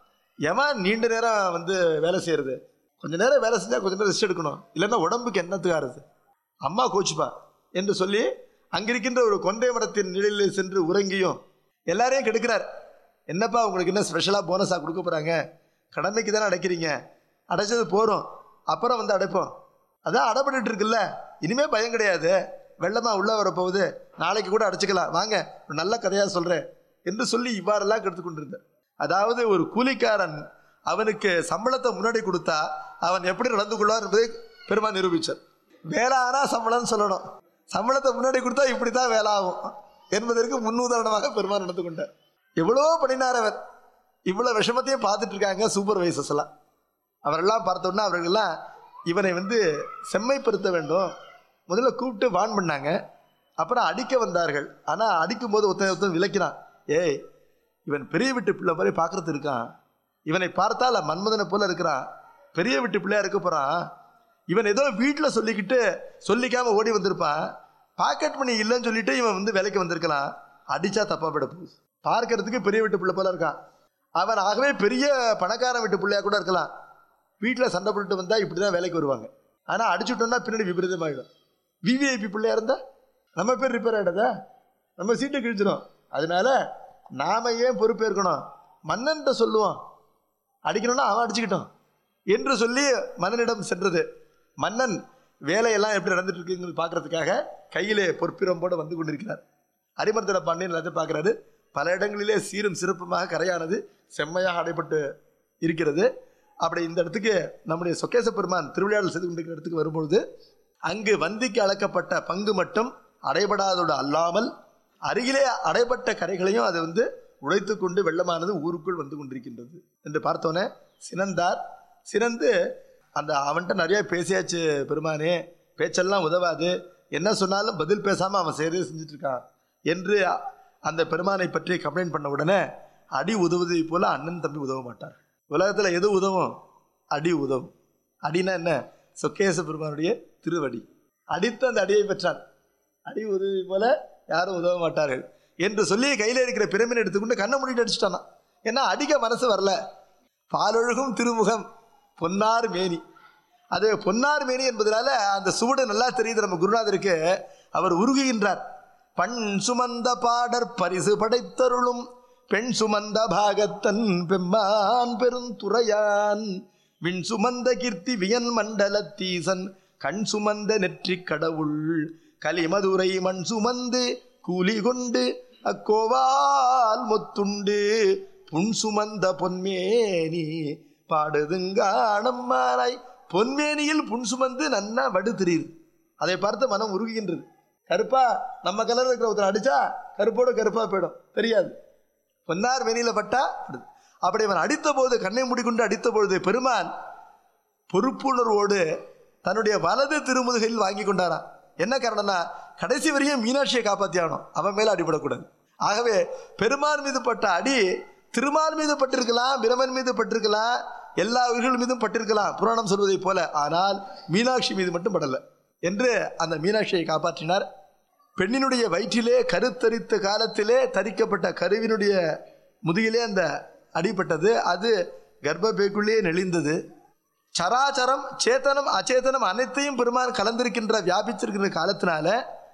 எவன் நீண்ட நேரம் வந்து வேலை செய்யறது கொஞ்ச நேரம் வேலை செஞ்சா கொஞ்ச நேரம் ரெஸ்ட் எடுக்கணும் இல்லைன்னா உடம்புக்கு என்னத்துக்கு ஆறுது அம்மா கோச்சுப்பா என்று சொல்லி அங்கிருக்கின்ற ஒரு கொன்றை மரத்தின் நிழலில் சென்று உறங்கியும் எல்லாரையும் கெடுக்கிறார் என்னப்பா உங்களுக்கு என்ன ஸ்பெஷலாக போனஸாக கொடுக்க போகிறாங்க கடமைக்கு தானே அடைக்கிறீங்க அடைச்சது போகிறோம் அப்புறம் வந்து அடைப்போம் அதான் அடைப்பட்டு இருக்குல்ல இனிமே பயம் கிடையாது வெள்ளமா உள்ள வரப்போகுது நாளைக்கு கூட அடைச்சிக்கலாம் வாங்க ஒரு நல்ல கதையாக சொல்கிறேன் என்று சொல்லி இவ்வாறெல்லாம் கெடுத்து கொண்டிருந்தார் அதாவது ஒரு கூலிக்காரன் அவனுக்கு சம்பளத்தை முன்னாடி கொடுத்தா அவன் எப்படி நடந்து கொள்வார் என்பதை பெருமான் நிரூபித்தார் வேலை ஆனா சம்பளம்னு சொல்லணும் சம்பளத்தை முன்னாடி கொடுத்தா இப்படி தான் வேலை ஆகும் என்பதற்கு முன்னுதாரணமாக பெருமான் நடந்து கொண்டார் எவ்வளோ பண்ணினார் அவர் இவ்வளோ விஷமத்தையும் பார்த்துட்டு இருக்காங்க சூப்பர்வைசர்ஸ் எல்லாம் அவரெல்லாம் பார்த்தோன்னா அவர்கள்லாம் இவனை வந்து செம்மைப்படுத்த வேண்டும் முதல்ல கூப்பிட்டு வான் பண்ணாங்க அப்புறம் அடிக்க வந்தார்கள் ஆனால் அடிக்கும் போது ஒருத்தன் ஒருத்தன் விளக்கினான் ஏய் இவன் பெரிய வீட்டு பிள்ளை மாதிரி பார்க்கறது இருக்கான் இவனை பார்த்தால் மன்மதனை போல இருக்கிறான் பெரிய வீட்டு பிள்ளையா இருக்க போறான் இவன் ஏதோ வீட்டில் சொல்லிக்கிட்டு சொல்லிக்காம ஓடி வந்திருப்பான் பாக்கெட் மணி இல்லைன்னு சொல்லிட்டு இவன் வந்து வேலைக்கு வந்திருக்கலாம் அடிச்சா தப்பா போயிட போகுது பார்க்கறதுக்கு பெரிய வீட்டு பிள்ளை போல இருக்கான் அவன் ஆகவே பெரிய பணக்காரன் வீட்டு பிள்ளையா கூட இருக்கலாம் வீட்டில் சண்டை போட்டு வந்தால் இப்படி தான் வேலைக்கு வருவாங்க ஆனால் அடிச்சுட்டோம்னா பின்னாடி விபரீதமாயிடும் விவிஐபி பிள்ளையா இருந்தா நம்ம பேர் ரிப்பேர் ஆகிடாதா நம்ம சீட்டை கிழிச்சிடும் அதனால நாம ஏன் பொறுப்பேற்கணும் மன்னன்ட்ட சொல்லுவோம் அடிக்கணும்னா அவன் அடிச்சுக்கிட்டோம் என்று சொல்லி மன்னனிடம் சென்றது மன்னன் வேலையெல்லாம் எப்படி நடந்துட்டு இருக்குங்கிறது பார்க்கறதுக்காக கையிலே பொற்பிரம்போடு வந்து கொண்டிருக்கிறார் அரிமர்தன பாண்டியன் எல்லாத்தையும் பார்க்குறாரு பல இடங்களிலே சீரும் சிறப்புமாக கரையானது செம்மையாக அடைபட்டு இருக்கிறது அப்படி இந்த இடத்துக்கு நம்முடைய சொக்கேச பெருமான் திருவிளையாடல் செய்து கொண்டிருக்கிற இடத்துக்கு வரும்பொழுது அங்கு வந்திக்கு அளக்கப்பட்ட பங்கு மட்டும் அடைபடாதோடு அல்லாமல் அருகிலே அடைபட்ட கரைகளையும் அது வந்து உடைத்து கொண்டு வெள்ளமானது ஊருக்குள் வந்து கொண்டிருக்கின்றது என்று பார்த்தோன்னே சினந்தார் சினந்து அந்த அவன்கிட்ட நிறைய பேசியாச்சு பெருமானே பேச்செல்லாம் உதவாது என்ன சொன்னாலும் பதில் பேசாமல் அவன் செய்யறதே செஞ்சுட்டு இருக்கான் என்று அந்த பெருமானை பற்றி கம்ப்ளைண்ட் பண்ண உடனே அடி உதவுவதை போல அண்ணன் தம்பி உதவ மாட்டார் உலகத்தில் எது உதவும் அடி உதவும் அடினா என்ன சொக்கேச பெருமானுடைய திருவடி அடித்து அந்த அடியை பெற்றான் அடி உதவி போல யாரும் உதவ மாட்டார்கள் என்று சொல்லி கையில் இருக்கிற பிரமின் எடுத்துக்கொண்டு கண்ணை மூடிட்டு அடிச்சிட்டானா ஏன்னா அடிக்க மனசு வரல பாலொழுகும் திருமுகம் பொன்னார் மேனி அது பொன்னார் மேனி என்பதனால அந்த சுவடு நல்லா தெரியுது நம்ம குருநாதருக்கு அவர் உருகுகின்றார் பண் சுமந்த பாடற் பரிசு படைத்தருளும் பெண் சுமந்த பாகத்தன் பெம்மான் பெருந்துறையான் விண் சுமந்த கீர்த்தி வியன் மண்டலத்தீசன் கண் சுமந்த நெற்றிக் கடவுள் கலிமதுரை மண் சுமந்து கூலி கொண்டு அக்கோவால் முத்துண்டு புன் சுமந்த பொன்மேனி பாடுதுங்காணம்மானாய் பொன்மேனியில் புன் சுமந்து நன்னா வடு தெரியுது அதை பார்த்து மனம் உருகுகின்றது கருப்பா நம்ம கலர் இருக்கிற ஒருத்தர் அடிச்சா கருப்போட கருப்பா போயிடும் தெரியாது பொன்னார் மேனியில பட்டா படுது. அப்படி அவன் அடித்த போது கண்ணை மூடிக்கொண்டு அடித்த பொழுது பெருமான் பொறுப்புணர்வோடு தன்னுடைய வலது திருமுதுகையில் வாங்கி கொண்டாராம் என்ன காரணம்னா கடைசி வரையும் மீனாட்சியை காப்பாத்தி ஆகணும் அவன் மேல அடிபடக்கூடாது ஆகவே பெருமான் மீது பட்ட அடி திருமால் மீது பட்டிருக்கலாம் பிரமன் மீது பட்டிருக்கலாம் எல்லா உயிர்கள் மீதும் பட்டிருக்கலாம் புராணம் சொல்வதைப் போல ஆனால் மீனாட்சி மீது மட்டும் படல என்று அந்த மீனாட்சியை காப்பாற்றினார் பெண்ணினுடைய வயிற்றிலே கருத்தரித்த காலத்திலே தரிக்கப்பட்ட கருவினுடைய முதுகிலே அந்த அடிபட்டது அது கர்ப்பப்பைக்குள்ளே நெளிந்தது சராச்சரம் சேத்தனம் அச்சேதனம் அனைத்தையும் பெருமான் கலந்திருக்கின்ற வியாபிச்சிருக்கின்ற காலத்தினால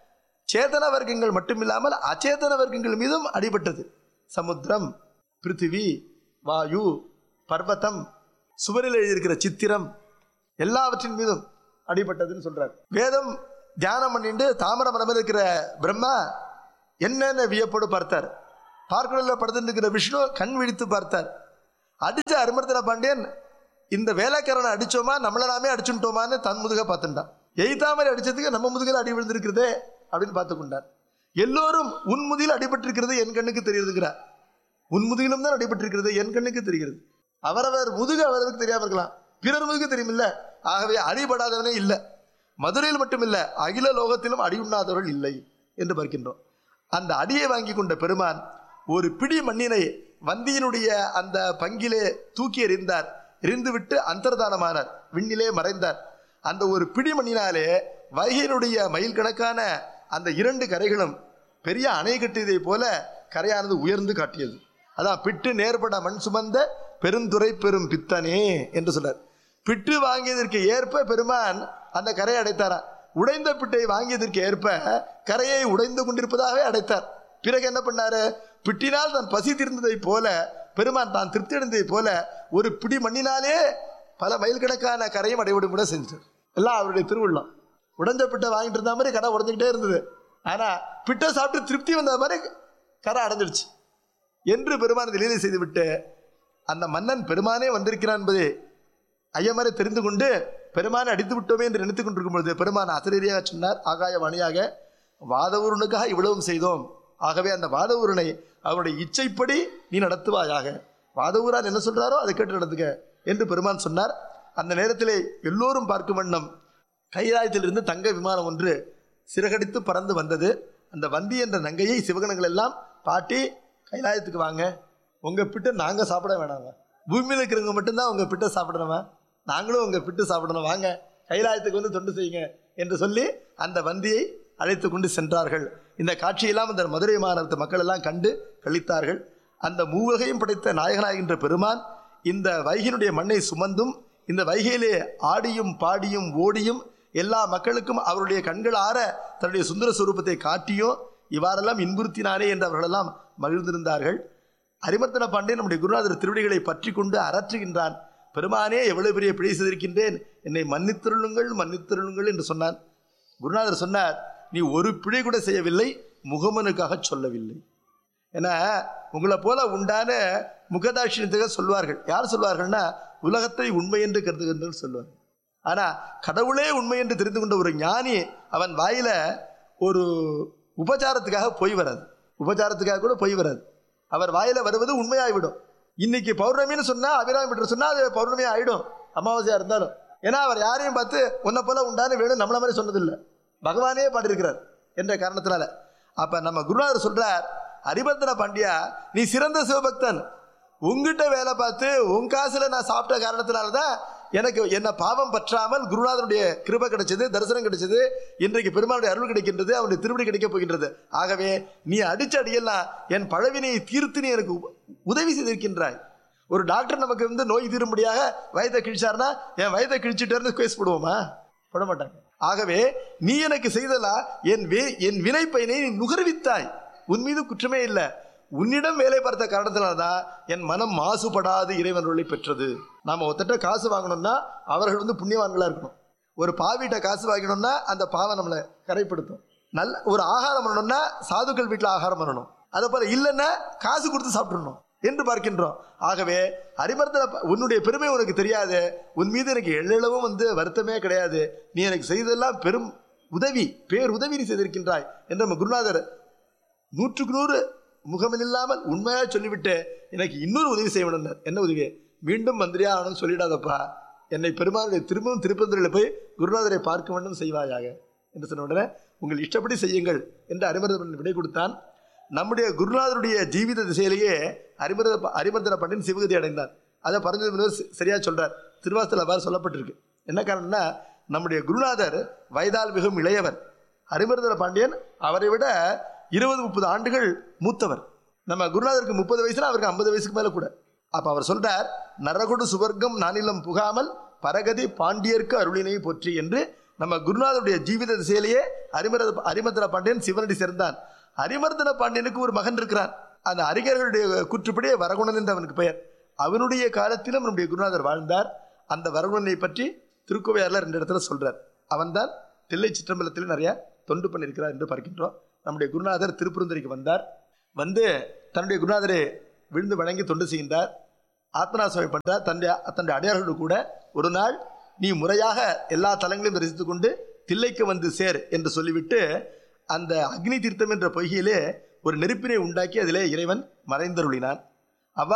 சேதன வர்க்கங்கள் மட்டுமில்லாமல் அச்சேதன வர்க்கங்கள் மீதும் அடிபட்டது சமுத்திரம் பிருத்திவி வாயு பர்வதம் சுவரில் எழுதியிருக்கிற சித்திரம் எல்லாவற்றின் மீதும் அடிபட்டதுன்னு சொல்றார் வேதம் தியானம் பண்ணிட்டு தாமர மரமில் இருக்கிற பிரம்மா என்னென்ன வியப்போடு பார்த்தார் பார்க்கடலில் படுத்துட்டு இருக்கிற விஷ்ணு கண் விழித்து பார்த்தார் அடிச்ச அருமர்த்தன பாண்டியன் இந்த வேலைக்காரனை அடிச்சோமா நம்மள நாமே அடிச்சுட்டோமான்னு தன் முதுக பார்த்துட்டான் எய்தாமரை அடிச்சதுக்கு நம்ம முதுகில் அடி விழுந்திருக்கிறதே அப்படின்னு பார்த்து கொண்டார் எல்லோரும் உன் முதுகில் அடிபட்டிருக்கிறது என் கண்ணுக்கு தெரியுதுங்கிறார் உன் முதுகிலும் தான் அடிபட்டிருக்கிறது என் கண்ணுக்கு தெரிகிறது அவரவர் முதுகு அவரவருக்கு தெரியாம இருக்கலாம் பிறர் முதுகு தெரியுமில்ல ஆகவே அடிபடாதவனே இல்லை மதுரையில் மட்டுமில்ல அகில லோகத்திலும் அடி உண்ணாதவர்கள் இல்லை என்று பார்க்கின்றோம் அந்த அடியை வாங்கி கொண்ட பெருமான் ஒரு பிடி மண்ணினை வந்தியினுடைய அந்த பங்கிலே தூக்கி எறிந்தார் எறிந்துவிட்டு அந்தர்தானமானார் விண்ணிலே மறைந்தார் அந்த ஒரு பிடி மண்ணினாலே வைகையினுடைய மைல் கணக்கான அந்த இரண்டு கரைகளும் பெரிய அணை கட்டியதை போல கரையானது உயர்ந்து காட்டியது அதான் பிட்டு நேர்பட மண் சுமந்த பெருந்துரை பெரும் பித்தனே என்று சொன்னார் பிட்டு வாங்கியதற்கு ஏற்ப பெருமான் அந்த கரையை அடைத்தாராம் உடைந்த பிட்டை வாங்கியதற்கு ஏற்ப கரையை உடைந்து கொண்டிருப்பதாகவே அடைத்தார் பிறகு என்ன பண்ணாரு பிட்டினால் தான் பசி தீர்ந்ததை போல பெருமான் தான் திருப்தி அடைந்ததை போல ஒரு பிடி மண்ணினாலே பல மைல் கணக்கான கரையும் அடைவிடும் கூட செஞ்சார் எல்லாம் அவருடைய திருவுள்ளம் உடைஞ்ச பிட்டை வாங்கிட்டு இருந்த மாதிரி கரை உடஞ்சிக்கிட்டே இருந்தது ஆனா பிட்டை சாப்பிட்டு திருப்தி வந்த மாதிரி கரை அடைஞ்சிடுச்சு என்று பெருமான் இதை லீலை செய்துவிட்டு அந்த மன்னன் பெருமானே வந்திருக்கிறான் என்பதை ஐயமரை தெரிந்து கொண்டு பெருமானை அடித்து விட்டோமே என்று நினைத்துக் கொண்டிருக்கும் பொழுது பெருமான் அசரீரியாக சொன்னார் ஆகாய வாணியாக வாதவூரனுக்காக இவ்வளவும் செய்தோம் ஆகவே அந்த வாதவூரனை அவருடைய இச்சைப்படி நீ நடத்துவாயாக வாதவூரான் என்ன சொல்றாரோ அதை கேட்டு நடத்துக்க என்று பெருமான் சொன்னார் அந்த நேரத்திலே எல்லோரும் பார்க்கும் வண்ணம் கைலாயத்திலிருந்து தங்க விமானம் ஒன்று சிறகடித்து பறந்து வந்தது அந்த வந்தி என்ற நங்கையை சிவகணங்கள் எல்லாம் பாட்டி கைலாயத்துக்கு வாங்க உங்க பிட்டை நாங்க சாப்பிட வேணாங்க பூமியில் இருக்கிறவங்க மட்டும்தான் உங்க பிட்டை சாப்பிடணுமா நாங்களும் உங்க பிட்டு சாப்பிடணும் வாங்க கைலாயத்துக்கு வந்து தொண்டு செய்யுங்க என்று சொல்லி அந்த வந்தியை அழைத்து கொண்டு சென்றார்கள் இந்த காட்சியெல்லாம் இந்த மதுரை மாநகரத்து மக்கள் எல்லாம் கண்டு கழித்தார்கள் அந்த மூவகையும் படைத்த நாயகனாகின்ற பெருமான் இந்த வைகையினுடைய மண்ணை சுமந்தும் இந்த வைகையிலே ஆடியும் பாடியும் ஓடியும் எல்லா மக்களுக்கும் அவருடைய கண்கள் ஆற தன்னுடைய சுந்தர சுரூபத்தை காட்டியும் இவ்வாறெல்லாம் இன்புறுத்தினானே என்று அவர்களெல்லாம் மகிழ்ந்திருந்தார்கள் அரிமர்த்தன பாண்டே நம்முடைய குருநாதர் திருவடிகளை பற்றி கொண்டு அரற்றுகின்றான் பெருமானே எவ்வளவு பெரிய பிழை செய்திருக்கின்றேன் என்னை மன்னித்திருளுங்கள் மன்னித்திருளுங்கள் என்று சொன்னான் குருநாதர் சொன்னார் நீ ஒரு பிழை கூட செய்யவில்லை முகமனுக்காக சொல்லவில்லை ஏன்னா உங்களை போல உண்டான முகதாட்சியத்துக்காக சொல்வார்கள் யார் சொல்வார்கள்னா உலகத்தை உண்மை என்று கருதுகின்றனர் சொல்வார்கள் ஆனா கடவுளே உண்மை என்று தெரிந்து கொண்ட ஒரு ஞானி அவன் வாயில ஒரு உபச்சாரத்துக்காக பொய் வராது உபச்சாரத்துக்காக கூட பொய் வராது அவர் வாயில வருவது உண்மையாகிவிடும் இன்னைக்கு பௌர்ணமின்னு சொன்னா அபிராமி பெற்று சொன்னா அது பௌர்ணமி ஆயிடும் அமாவாசையா இருந்தாலும் ஏன்னா அவர் யாரையும் பார்த்து உன்னை போல உண்டான வேணும் நம்மள மாதிரி சொன்னதில்லை பகவானே பாடியிருக்கிறார் என்ற காரணத்தினால அப்ப நம்ம குருநாதர் சொல்றார் ஹரிபந்தன பாண்டியா நீ சிறந்த சிவபக்தன் உங்ககிட்ட வேலை பார்த்து உன் காசுல நான் சாப்பிட்ட காரணத்தினால தான் எனக்கு என்ன பாவம் பற்றாமல் குருநாதனுடைய கிருபை கிடைச்சது தரிசனம் கிடைச்சது இன்றைக்கு பெருமாளுடைய அருள் கிடைக்கின்றது அவனுடைய திருவடி கிடைக்கப் போகின்றது ஆகவே நீ அடிச்ச அடியெல்லாம் என் பழவினையை தீர்த்து நீ எனக்கு உ- உதவி செய்திருக்கின்றாய் ஒரு டாக்டர் நமக்கு வந்து நோய் தீரும்படியாக வயதை கிழிச்சார்னா என் வயதை கிழிச்சிட்டாருன்னு கேஸ் போடுவோமா போட மாட்டாங்க ஆகவே நீ எனக்கு செய்தலா என் வே என் வினை பயனை நீ நுகர்வித்தாய் உன் மீது குற்றமே இல்லை உன்னிடம் வேலை பார்த்த காரணத்தினால்தான் என் மனம் மாசுபடாது இறைவன் பெற்றது நாம ஒருத்தட்ட காசு வாங்கணும்னா அவர்கள் வந்து புண்ணியவான்களா இருக்கணும் ஒரு பாவிட்ட காசு வாங்கணும்னா அந்த பாவை நம்மளை கரைப்படுத்தும் நல்ல ஒரு ஆகாரம் பண்ணணும்னா சாதுக்கள் வீட்டில் ஆகாரம் பண்ணணும் அதே போல இல்லைன்னா காசு கொடுத்து சாப்பிடணும் என்று பார்க்கின்றோம் ஆகவே அரிமர்த்தன ப- உன்னுடைய பெருமை உனக்கு தெரியாது உன் மீது எனக்கு எள்ளளவும் வந்து வருத்தமே கிடையாது நீ எனக்கு செய்ததெல்லாம் பெரும் உதவி பேர் உதவி நீ செய்திருக்கின்றாய் என்று நம்ம குருநாதர் நூற்றுக்கு நூறு முகமில்லாமல் உண்மையாக சொல்லிவிட்டு எனக்கு இன்னொரு உதவி செய்ய வேணும்னார் என்ன உதவி மீண்டும் மந்திரியா ஆகணும்னு சொல்லிடாதப்பா என்னை பெருமாளுடைய திரும்பவும் திருப்பந்தூரில் போய் குருநாதரை பார்க்க வேண்டும் செய்வாயாக என்று சொன்ன உடனே உங்கள் இஷ்டப்படி செய்யுங்கள் என்று அரிமர்தன் விடை கொடுத்தான் நம்முடைய குருநாதருடைய ஜீவித திசையிலேயே அரிமர்த அரிமர்தன பண்டின் சிவகதி அடைந்தான் அதை பரஞ்சு சரியா சொல்றார் திருவாசத்தில் அவ்வாறு சொல்லப்பட்டிருக்கு என்ன காரணம்னா நம்முடைய குருநாதர் வயதால் மிகவும் இளையவர் ஹரிமர்தன பாண்டியன் அவரை விட இருபது முப்பது ஆண்டுகள் மூத்தவர் நம்ம குருநாதருக்கு முப்பது வயசுல அவருக்கு ஐம்பது வயசுக்கு மேல கூட அப்ப அவர் சொல்றார் நரகுடு சுவர்க்கம் நானிலம் புகாமல் பரகதி பாண்டியர்க்கு அருளினை போற்றி என்று நம்ம குருநாதருடைய ஜீவித திசையிலேயே அரிமர அரிமர்தன பாண்டியன் சிவனடி சேர்ந்தான் அரிமர்தன பாண்டியனுக்கு ஒரு மகன் இருக்கிறான் அந்த அறிஞர்களுடைய கூற்றுப்படியே வரகுணன் என்று அவனுக்கு பெயர் அவனுடைய காலத்திலும் நம்முடைய குருநாதர் வாழ்ந்தார் அந்த வரகுணனை பற்றி திருக்கோவையாரில் ரெண்டு இடத்துல சொல்றார் அவன்தான் தில்லை சிற்றம்பலத்தில் நிறைய தொண்டு பண்ணியிருக்கிறார் என்று பார்க்கின்றோம் நம்முடைய குருநாதர் திருப்புரந்தரிக்கு வந்தார் வந்து தன்னுடைய குருநாதரை விழுந்து வணங்கி தொண்டு செய்கின்றார் ஆத்மநாசமை பண்றார் தன்னுடைய தன்னுடைய அடையாளோடு கூட ஒரு நாள் நீ முறையாக எல்லா தலங்களையும் தரிசித்துக் கொண்டு தில்லைக்கு வந்து சேர் என்று சொல்லிவிட்டு அந்த அக்னி தீர்த்தம் என்ற பொய்கையிலே ஒரு நெருப்பினை உண்டாக்கி அதிலே இறைவன் மறைந்தருளினான்